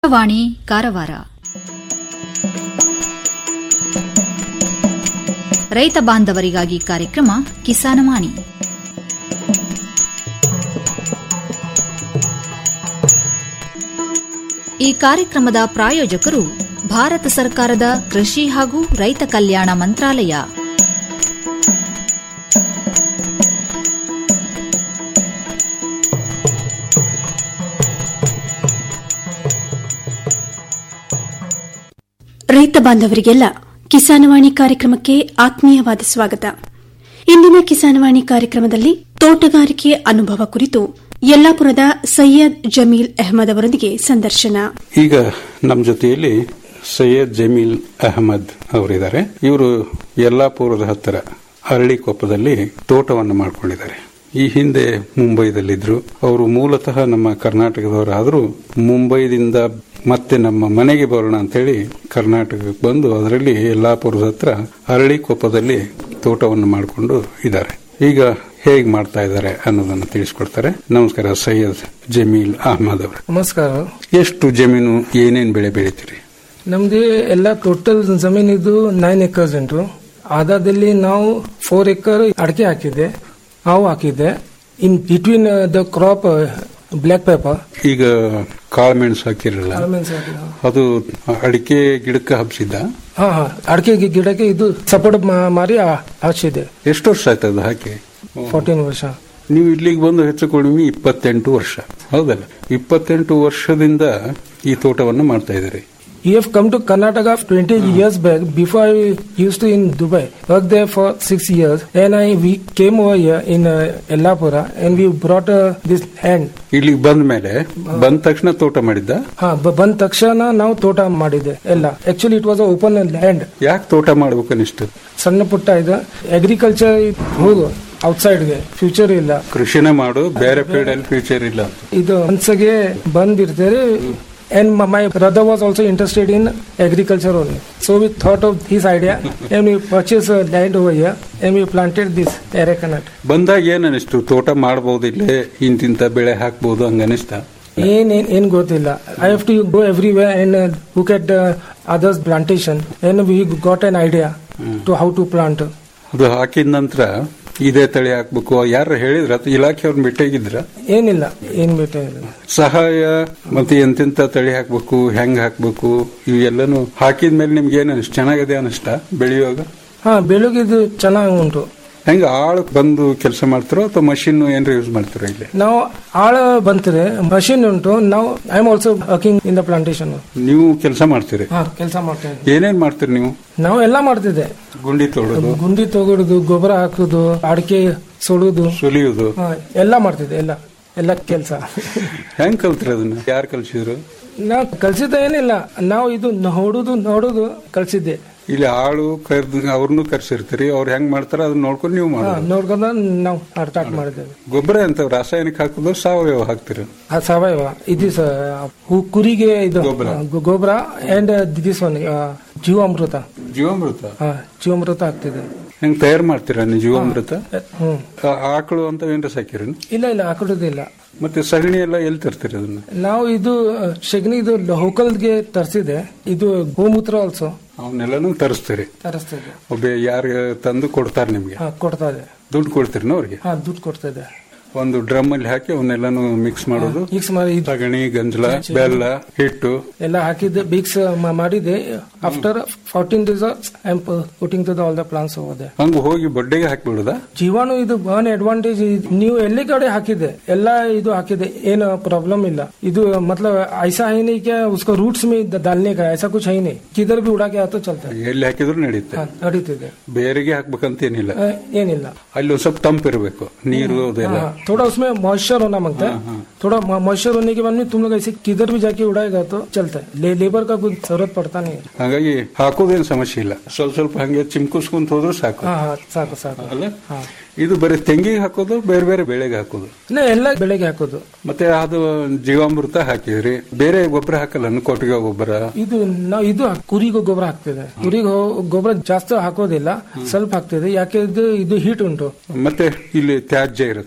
ಆಕಾಶವಾಣಿ ಕಾರವಾರ ರೈತ ಬಾಂಧವರಿಗಾಗಿ ಕಾರ್ಯಕ್ರಮ ಕಿಸಾನವಾಣಿ ಈ ಕಾರ್ಯಕ್ರಮದ ಪ್ರಾಯೋಜಕರು ಭಾರತ ಸರ್ಕಾರದ ಕೃಷಿ ಹಾಗೂ ರೈತ ಕಲ್ಯಾಣ ಮಂತ್ರಾಲಯ ರೈತ ಬಾಂಧವರಿಗೆಲ್ಲ ಕಿಸಾನವಾಣಿ ಕಾರ್ಯಕ್ರಮಕ್ಕೆ ಆತ್ಮೀಯವಾದ ಸ್ವಾಗತ ಇಂದಿನ ಕಿಸಾನವಾಣಿ ಕಾರ್ಯಕ್ರಮದಲ್ಲಿ ತೋಟಗಾರಿಕೆ ಅನುಭವ ಕುರಿತು ಯಲ್ಲಾಪುರದ ಸೈಯದ್ ಜಮೀಲ್ ಅಹಮದ್ ಅವರೊಂದಿಗೆ ಸಂದರ್ಶನ ಈಗ ನಮ್ಮ ಜೊತೆಯಲ್ಲಿ ಸೈಯದ್ ಜಮೀಲ್ ಅಹಮದ್ ಅವರಿದ್ದಾರೆ ಇವರು ಯಲ್ಲಾಪುರದ ಹತ್ತಿರ ಅರಳಿಕೊಪ್ಪದಲ್ಲಿ ತೋಟವನ್ನು ಮಾಡ್ಕೊಂಡಿದ್ದಾರೆ ಈ ಹಿಂದೆ ಮುಂಬೈದಲ್ಲಿದ್ರು ಅವರು ಮೂಲತಃ ನಮ್ಮ ಕರ್ನಾಟಕದವರಾದರೂ ಮುಂಬೈದಿಂದ ಮತ್ತೆ ನಮ್ಮ ಮನೆಗೆ ಬರೋಣ ಅಂತೇಳಿ ಕರ್ನಾಟಕಕ್ಕೆ ಬಂದು ಅದರಲ್ಲಿ ಯಲ್ಲಾಪುರದ ಹತ್ರ ಅರಳಿಕೊಪ್ಪದಲ್ಲಿ ತೋಟವನ್ನು ಮಾಡಿಕೊಂಡು ಇದ್ದಾರೆ ಈಗ ಹೇಗೆ ಮಾಡ್ತಾ ಇದ್ದಾರೆ ಅನ್ನೋದನ್ನು ತಿಳಿಸ್ಕೊಡ್ತಾರೆ ನಮಸ್ಕಾರ ಸೈಯದ್ ಜಮೀಲ್ ಅಹಮದ್ ಅವರು ನಮಸ್ಕಾರ ಎಷ್ಟು ಜಮೀನು ಏನೇನ್ ಬೆಳೆ ಬೆಳಿತೀರಿ ನಮ್ದು ಎಲ್ಲ ಟೋಟಲ್ ಜಮೀನ್ ಇದು ನೈನ್ ಎಕರ್ಸ್ ಉಂಟು ಆದಾದಲ್ಲಿ ನಾವು ಫೋರ್ ಎಕರ್ ಅಡಿಕೆ ಹಾಕಿದೆ ಹಾವು ಹಾಕಿದೆ in between the crop black pepper ಈಗ ಕಾಳುಮೆಣಸು ಹಾಕಿರಲ್ಲ ಅದು ಅಡಿಕೆ ಗಿಡಕ್ಕೆ ಹಬ್ಸಿದ್ದ ಹಾ ಹಾ ಅಡಿಕೆ ಗಿ- ಗಿಡಕ್ಕೆ ಇದು ಸಪೋರ್ಟ್ ಮಾರಿ ಹಾ- ಹಾಕ್ಸಿದೆ ಎಷ್ಟು ವರ್ಷ ಆಯ್ತು ಅದು ಹಾಕಿ ಫೋರ್ಟೀನ್ ವರ್ಷ ನೀವು ಇಲ್ಲಿಗೆ ಬಂದು ಹೆಚ್ಚು ಕಡಿಮೆ ಇಪ್ಪತ್ತೆಂಟು ವರ್ಷ ಹೌದಲ್ಲ ಇಪ್ಪತ್ತೆಂಟು ವರ್ಷದಿಂದ ಈ ತೋಟವನ್ನು ಮಾಡ್ತಾ ಇದ್ದೀರಿ You have come to Karnataka 20 years back. Before I used to in Dubai, worked there for six years, and I we came over here in uh, Ellapura, and we brought uh, this hand. ಇಲ್ಲಿಗೆ ಬಂದ ಮೇಲೆ ಬಂದ ತಕ್ಷಣ ತೋಟ ಮಾಡಿದ್ದ ಹಾ ಬ- ಬಂದ ತಕ್ಷಣ ನಾವು ತೋಟ ಮಾಡಿದೆ ಎಲ್ಲ actually it was open land ಯಾಕೆ ತೋಟ ಮಾಡ್ಬೇಕನ್ನಿಷ್ಟು ಸಣ್ಣ ಪುಟ್ಟ ಇದು ಅಗ್ರಿಕಲ್ಚರ್ ಹೋಗು ಔಟ್ಸೈಡ್ಗೆ ಫ್ಯೂಚರ್ ಇಲ್ಲ ಕೃಷಿನ ಮಾಡು ಬೇರೆ ಫೀಲ್ಡ್ ಅಲ್ಲಿ ಫ್ಯೂಚರ್ ಇಲ್ಲ ಅಂತ ಇದು ಮನ್ಸಿಗೆ ಬಂದಿರ್ತಾರೆ and my brother was also interested in agriculture only so we thought of this idea and we purchase land over here and we planted this arecanut ಬಂದಾಗ ಏನ್ ಅನಿಸ್ತು ತೋಟ ಮಾಡಬಹುದು ಇಲ್ಲೇ ಇಂತಿಂತ ಬೆಳೆ ಹಾಕ್ಬಹುದು ಹಂಗ ಅನಿಸ್ತಾ ಏನ್ ಏನ್ ಏನ್ ಗೊತ್ತಿಲ್ಲ I have to go everywhere and look at others plantation and we got an idea to how to plant ಅದು ಹಾಕಿದ ನಂತರ ಇದೇ ತಳಿ ಹಾಕ್ಬೇಕು ಯಾರು ಹೇಳಿದ್ರ ಅಥವಾ ಇಲಾಖೆಯವ್ರನ್ನ ಭೇಟಿಯಾಗಿದ್ರ ಏನಿಲ್ಲ ಏನ್ ಬೇಕಾಗಿಲ್ಲ ಸಹಾಯ ಮತ್ತೆ ಎಂತೆಂತ ತಳಿ ಹಾಕ್ಬೇಕು ಹೆಂಗ್ ಹಾಕ್ಬೇಕು ಇವೆಲ್ಲನು ಹಾಕಿದ ಮೇಲೆ ನಿಮ್ಗೆ ಏನ್ ಅನಿಸ್ತು ಚೆನ್ನಾಗಿದೆ ಅನಿಸ್ತ ಬೆಳೆಯುವಾಗ ಹಾ ಬೆಳಗಿದು ಚೆನ್ನಾಗಿ ಉಂಟು ಹೆಂಗ ಆಳು ಬಂದು ಕೆಲಸ ಮಾಡ್ತಾರೋ ಅಥವಾ ಮಷಿನ್ ಏನ್ರ ಯೂಸ್ ಮಾಡ್ತಾರೋ ಇಲ್ಲಿ ನಾವು ಆಳ ಬಂತರೆ ಮಷಿನ್ ಉಂಟು ನಾವು I am also working in the plantation ನೀವು ಕೆಲಸ ಮಾಡ್ತೀರಿ ಹಾ ಕೆಲಸ ಮಾಡ್ತಾ ಇದ್ದೀವಿ ಏನೇನ್ ಮಾಡ್ತೀರಿ ನೀವು ನಾವು ಎಲ್ಲ ಮಾಡ್ತಿದ್ದೆ ಗುಂಡಿ ತೊಡೋದು ಗುಂಡಿ ತಗೊಡುದು ಗೊಬ್ಬರ ಹಾಕುದು ಅಡಿಕೆ ಸುಡುದು ಸುಲಿಯುವುದು ಹಾ, ಎಲ್ಲ ಮಾಡ್ತಿದ್ದೆ ಎಲ್ಲ ಎಲ್ಲ ಕೆಲಸ ಹೆಂಗ್ ಕಲ್ತ್ರಿ ಅದನ್ನ ಯಾರು ಕಲ್ಸಿದ್ರು ನಾವು ಕಲ್ಸಿದ್ದ ಏನಿಲ್ಲ ನಾವು ಇದು ನೋಡುದು ನೋಡುದು ಕಲ್ಸಿದ್ದೆ ಇಲ್ಲಿ ಆಳು ಕರ್ದು ಅವ್ರನ್ನೂ ಕರ್ಸಿರ್ತೀರಿ ಅವ್ರು ಹೆಂಗ್ ಮಾಡ್ತಾರ ಅದನ್ನ ನೋಡ್ಕೊಂಡು ನೀವು ಹಾ, ಮಾಡೋದು ನೋಡ್ಕೊಂಡು ನಾವು ಸ್ಟಾರ್ಟ್ ಮಾಡಿದ್ದೇವೆ ಗೊಬ್ಬರ ಎಂತ ರಾಸಾಯನಿಕ ಹಾಕೋದು ಸಾವಯವ ಹಾಕ್ತಿರ ಆ ಸಾವಯವ ಇದು ಕುರಿಗೆ ಇದು ಗೊಬ್ಬರ. ಆ, ಗೊ- ಗೊಬ್ಬರ ಅಂಡ್ ದಿಸ್ ಒನ್ ಜೀವಾಮೃತ ಜೀವಾಮೃತ ಹಾ ಜೀವಾಮೃತ ಆಗ್ತಿದೆ ಹೆಂಗ್ ತಯಾರು ಮಾಡ್ತೀರಾ ನೀವು ಜೀವಾಮೃತ ಹ್ಮ್ ಆ- ಆಕಳು ಅಂತ ಏನ್ರ ಸಾಕಿರಿ ಇಲ್ಲ ಇಲ್ಲ ಹಾಕೊಡೋದಿಲ್ಲ ಮತ್ತೆ ಸಗಣಿ ಎಲ್ಲ ಎಲ್ಲಿ ತರ್ತೀರಿ ಅದನ್ನ ನಾವು ಇದು ಶಗನಿ ಇದು ಲೋಕಲ್ಗೆ ತರಿಸಿದೆ ಇದು ಗೋಮೂತ್ರ ಆಲ್ಸೋ ಅವನ್ನೆಲ್ಲನೂ ತರಿಸ್ತೀರಿ ತರಿಸ್ತಿದೆ ಒಬ್ಬ ಯಾರು ತಂದು ಕೊಡ್ತಾರೆ ನಿಮ್ಗೆ ಹಾ ಕೊಡ್ತಾ ಇದೆ ದುಡ್ಡು ಕೊಡ್ತೀರಿ ಅವ್ರಿಗೆ ಹಾ ದುಡ್ಡು ಕೊಡ್ತಾ ಇದೆ ಒಂದು ಡ್ರಮ್ ಅಲ್ಲಿ ಹಾಕಿ ಅವನ್ನೆಲ್ಲಾನು ಮಿಕ್ಸ್ ಮಾಡೋದು ಈಗ ಸುಮಾರು ಇದು ಸಗಣಿ ಗಂಜಲ ಬೆಲ್ಲ ಹಿಟ್ಟು ಎಲ್ಲ ಹಾಕಿದ್ದೆ ಬಿಕ್ಸ್ ಮಾಡಿದೆ after fourteen days I am putting to all the plans ಹೋದೆ ಹಂಗ ಹೋಗಿ ಬಡ್ಡೆಗೆ ಹಾಕ್ಬಿಡುದಾ ಜೀವಾಣು ಇದು ಒನ್ ಅಡ್ವಾಂಟೇಜ್ ನೀವು ಎಲ್ಲಿ ಕಡೆ ಹಾಕಿದೆ ಎಲ್ಲ ಇದು ಹಾಕಿದೆ ಏನು ಪ್ರಾಬ್लम ಇಲ್ಲ ಇದು मतलब ऐसा है नहीं क्या उसको रूट्स में डालने का ऐसा कुछ है ही नहीं किधर भी उड़ा के आता चलता है ಎಲ್ಲಿ ಹಾಕಿದ್ರು ನಡೆಯುತ್ತೆ हाँ, ನಡೀತಿದೆ ಬೇರೆಗೆ ಹಾಕ್ಬೇಕಂತ ಏನಿಲ್ಲ ಆ, ಏನಿಲ್ಲ ಅಲ್ಲಿ ಒಂದ್ ಸ್ವಲ್ಪ ತಂಪಿರ್ಬೇಕು ನೀರು ಅದೆಲ್ಲ हाँ, थोड़ा उसमें मॉइस्चर होना मांगता है थोड़ा मॉइस्चर होने के बाद में तुम लोग ऐसे किधर भी जाके उड़ाएगा तो चलता है ले, लेबर का कुछ जरूरत पड़ता नहीं है ಹಾಗಾಗಿ ಹಾಕೋದೇನ್ ಸಮಸ್ಯೆ ಇಲ್ಲ ಸ್ವಲ್ಪ ಸ್ವಲ್ಪ ಹಂಗೆ ಚಿಮ್ಕುಸ್ಕೊಂತ ಹೋದ್ರು ಸಾಕು हाँ हाँ ಸಾಕು ಸಾಕು ಅಲ್ಲ हाँ ಇದು ಬರೀ ತೆಂಗಿಗೆ ಹಾಕೋದು ಬೇರೆ ಬೇರೆ ಬೆಳೆಗೆ ಹಾಕೋದು ಇನ್ನು ಎಲ್ಲ ಬೆಳೆಗೆ ಹಾಕೋದು ಮತ್ತೆ ಅದು ಜೀವಾಮೃತ ಹಾಕಿದ್ರಿ ಬೇರೆ ಗೊಬ್ಬರ ಹಾಕಲ್ಲ ಕೊಟ್ಟಿಗೆ ಗೊಬ್ಬರ ಇದು ನಾವು ಇದು ಹಾಕ್- ಕುರಿಗೂ ಗೊಬ್ಬರ ಹಾಕ್ತಿದೆ ಕುರಿಗೆ ಗೊಬ್ಬರ ಜಾಸ್ತಿ ಹಾಕೋದಿಲ್ಲ ಸ್ವಲ್ಪ ಹಾಕ್ತಿದೆ ಯಾಕೆ ಇದು ಇದು ಹೀಟ್ ಉಂಟು ಮತ್ತೆ ಇಲ್ಲಿ ತ್ಯಾಜ್ಯ ಇರುತ್ತೆ ಈಗ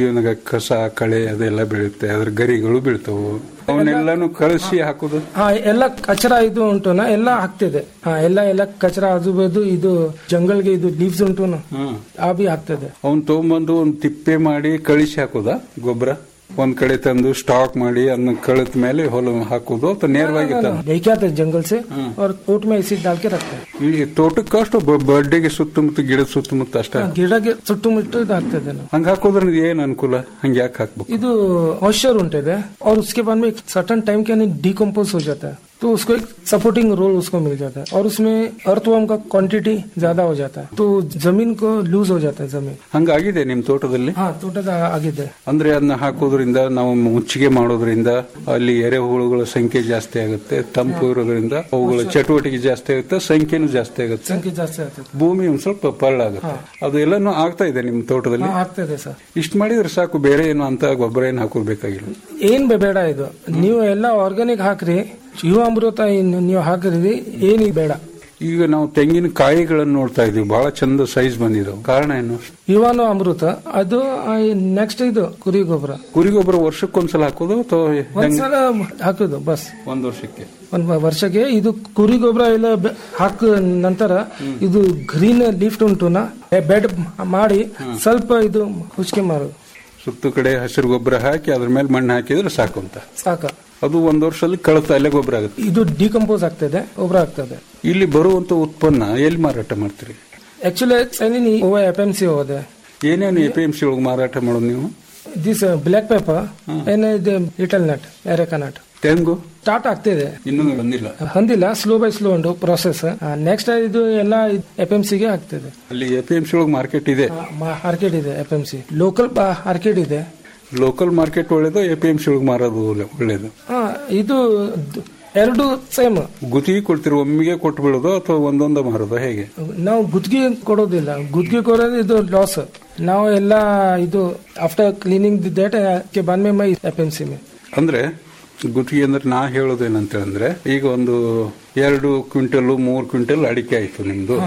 ಇವಾಗ ಕಸ ಕಳೆ ಅದೆಲ್ಲ ಬೀಳುತ್ತೆ ಅದ್ರ ಗರಿಗಳು ಬೀಳ್ತವು ಅವನ್ನೆಲ್ಲಾನು ಕಳಿಸಿ ಹಾಕುದು ಹಾ ಎಲ್ಲ ಕಚರ ಇದು ಉಂಟುನ ಎಲ್ಲ ಹಾಕ್ತಿದೆ ಹಾ ಎಲ್ಲ ಎಲ್ಲ ಕಚರ ಆಜು ಬಾಜು ಇದು ಜಂಗಲ್ಗೆ ಇದು ಲೀವ್ಸ್ ಉಂಟುನ ಹ್ಮ್ ಆ ಬಿ ಹಾಕ್ತದೆ ಅವನ್ ತಗೊಂಬಂದು ಒಂದ್ ತಿಪ್ಪೆ ಮಾಡಿ ಕಳಿಸಿ ಹಾಕುದಾ ಗೊಬ್ಬರ ಒಂದ್ ಕಡೆ ತಂದು ಸ್ಟಾಕ್ ಮಾಡಿ ಅದನ್ನ ಕಳಿತ ಮೇಲೆ ಹೊಲ ಹಾಕುದು ಅಥವಾ ನೇರವಾಗಿ ತಂದು लेके आते हैं जंगल से और कोट में ऐसे डाल के रखते हैं ಈ ತೋಟಕ್ಕೆ ಅಷ್ಟು ಬರ್ಡೇಗೆ ಸುತ್ತಮುತ್ತ ಗಿಡದ ಸುತ್ತಮುತ್ತ ಅಷ್ಟ ಗಿಡಕ್ಕೆ ಸುತ್ತಮುತ್ತ ಇದು ಆಗ್ತದೆ ನಾವು ಹಂಗ ಹಾಕೋದ್ರಿಂದ ಏನ್ ಅನುಕೂಲ ಹಂಗ ಯಾಕೆ ಹಾಕ್ಬೇಕು ಇದು मॉइस्चर उठे और उसके बाद में एक सर्टन टाइम के अंदर डिकम्पोज हो जाता है तो उसको एक सपोर्टिंग रोल उसको मिल जाता है और उसमें अर्थवर्म का क्वांटिटी ज्यादा हो जाता है तो जमीन को लूज हो जाता है जमीन ಹಂಗಾಗಿದೆ ನಿಮ್ ತೋಟದಲ್ಲಿ हाँ ತೋಟದ ಆಗಿದೆ ಅಂದ್ರೆ ಅದನ್ನ ಹಾಕೋದ್ರಿಂದ ನಾವು ಮುಚ್ಚಿಗೆ ಮಾಡೋದ್ರಿಂದ ಅಲ್ಲಿ ಎರೆಹುಳುಗಳ ಸಂಖ್ಯೆ ಜಾಸ್ತಿ ಆಗುತ್ತೆ ತಂಪು ಇರೋದ್ರಿಂದ ಅವುಗಳ ಚಟುವಟಿಕೆ ಜಾಸ್ತಿ ಆಗುತ್ತೆ ಸಂಖ್ಯೆನೂ ಜಾಸ್ತಿ ಆಗುತ್ತೆ ಸಂಖ್ಯೆ ಜಾಸ್ತಿ ಆಗ್ತದೆ ಭೂಮಿ ಒಂದ್ ಸ್ವಲ್ಪ ಪಳ್ಳಾಗುತ್ತೆ ಅದು ಎಲ್ಲಾನು ಆಗ್ತಾ ಇದೆ ನಿಮ್ ತೋಟದಲ್ಲಿ ಹಾ, ಆಗ್ತದೆ ಸರ್ ಇಷ್ಟು ಮಾಡಿದ್ರೆ ಸಾಕು ಬೇರೆ ಏನು ಅಂತ ಗೊಬ್ಬರ ಏನು ಹಾಕೋದ್ ಬೇಕಾಗಿಲ್ಲ ಏನ್ ಬೇ- ಬೇಡ ಇದು ನೀವು ಎಲ್ಲ ಆರ್ಗಾನಿಕ್ ಹಾಕ್ರಿ ಯುವ ಅಮೃತ ಏನ್ ನೀವು ಹಾಕ್ರಿ ಏನಿಗೆ ಬೇಡ ಈಗ ನಾವು ತೆಂಗಿನ ಕಾಯಿಗಳನ್ನು ನೋಡ್ತಾ ಇದೀವಿ ಬಹಳ ಚಂದ ಸೈಜ್ ಬಂದಿದಾವೆ ಕಾರಣ ಏನು ಯುವಾನು ಅಮೃತ ಅದು ನೆಕ್ಸ್ಟ್ ಇದು ಕುರಿ ಗೊಬ್ಬರ ಕುರಿ ಗೊಬ್ಬರ ವರ್ಷಕ್ಕೊಂದ್ಸಲ ಹಾಕೋದು ಅಥವಾ ಹೆಂಗ್? ಒಂದ್ಸಲ ಹಾಕೋದು ಬಸ್ ಒಂದ್ ವರ್ಷಕ್ಕೆ ಒಂದ್ ವರ್ಷಕ್ಕೆ ಇದು ಕುರಿ ಗೊಬ್ಬರ ಎಲ್ಲ ಬೆ- ಹಾಕ ನಂತರ ಇದು ಗ್ರೀನ್ ಲಿಫ್ಟ್ ಉಂಟುನ ಬೆಡ್ ಮಾಡಿ ಸ್ವಲ್ಪ ಇದು ಹುಚ್ಕೆ ಮಾರೋದು ಸುತ್ತು ಕಡೆ ಹಸಿರು ಗೊಬ್ಬರ ಹಾಕಿ ಅದ್ರ ಮೇಲೆ ಮಣ್ಣು ಹಾಕಿದ್ರೆ ಸಾಕು ಅಂತ ಸಾಕ ಅದು ಒಂದ್ ವರ್ಷದಲ್ಲಿ ಕಳತ ಅಲ್ಲೇ ಗೊಬ್ಬರ ಆಗುತ್ತೆ ಇದು ಡಿಕಂಪೋಸ್ ಆಗ್ತದೆ ಗೊಬ್ಬರ ಆಗ್ತದೆ ಇಲ್ಲಿ ಬರುವಂತ ಉತ್ಪನ್ನ ಎಲ್ಲಿ ಮಾರಾಟ ಮಾಡ್ತೀರಿ ಆಕ್ಚುಲಿ ಸೈನಿನಿ ಎಫ್ ಎಂ ಸಿ ಹೋದೆ ಏನೇನು ಎ ಪಿ ಎಂ ಸಿ ಒಳಗೆ ಮಾರಾಟ ಮಾಡೋದು ನೀವು ದಿಸ್ ಬ್ಲ್ಯಾಕ್ ಪೇಪರ್ ಏನ್ ಇದು ಲಿಟಲ್ ನಟ್ ಎರೆಕಾ ನಟ್ ತೆಂಗು ಸ್ಟಾರ್ಟ್ ಆಗ್ತಿದೆ ಇನ್ನೂ ಬಂದಿಲ್ಲ ಹೊಂದಿಲ್ಲ ಸ್ಲೋ ಬೈ ಸ್ಲೋ ಉಂಟು ಪ್ರೊಸೆಸ್ ನೆಕ್ಸ್ಟ್ ಇದು ಎಲ್ಲ ಎಫ್ ಎಂ ಸಿಗೆ ಆಗ್ತದೆ ಅಲ್ಲಿ ಎ ಪಿ ಎಂ ಸಿ ಒಳಗೆ ಮಾರ್ಕೆಟ್ ಇದೆ ಮಾರ್ಕೆಟ್ ಇದೆ F M C local market ಇದೆ ಲೋಕಲ್ ಮಾರ್ಕೆಟ್ ಒಳ್ಳೇದು ಎ ಪಿ ಎಂ ಸಿ ಒಳಗೆ ಮಾರೋದು ಒಳ್ಳೆ- ಒಳ್ಳೇದು ಆ, ಇದು ದ್- ಎರಡು ಸೇಮ್ ಗುತ್ತಿಗೆ ಕೊಡ್ತೀರಿ ಒಮ್ಮೆಗೆ ಕೊಟ್ಟು ಬಿಡೋದು ಅಥವಾ ಒಂದೊಂದ ಮಾರೋದು ಹೇಗೆ ನಾವು ಗುತ್ತಿಗೆ ಕೊಡೋದಿಲ್ಲ ಗುತ್ತಿಗೆ ಕೊಡೋದು ಇದು ಲಾಸ್ ನಾವು ಎಲ್ಲ ಇದು ಆಫ್ಟರ್ ಕ್ಲೀನಿಂಗ್ ಡೇಟ್ ಕೆ ಬಾದ್ ಮೇ ಮೈ ಎಫ್ ಎಂ ಸಿ ಮೇ ಅಂದ್ರೆ ಗುತ್ತಿಗೆ ಅಂದ್ರೆ ನಾ ಹೇಳೋದೇನಂತ ಅಂದ್ರೆ ಈಗ ಒಂದು ಎರಡು ಕ್ವಿಂಟಲ್ ಮೂರು ಕ್ವಿಂಟಲ್ ಅಡಿಕೆ ಆಯ್ತು ನಿಮ್ದು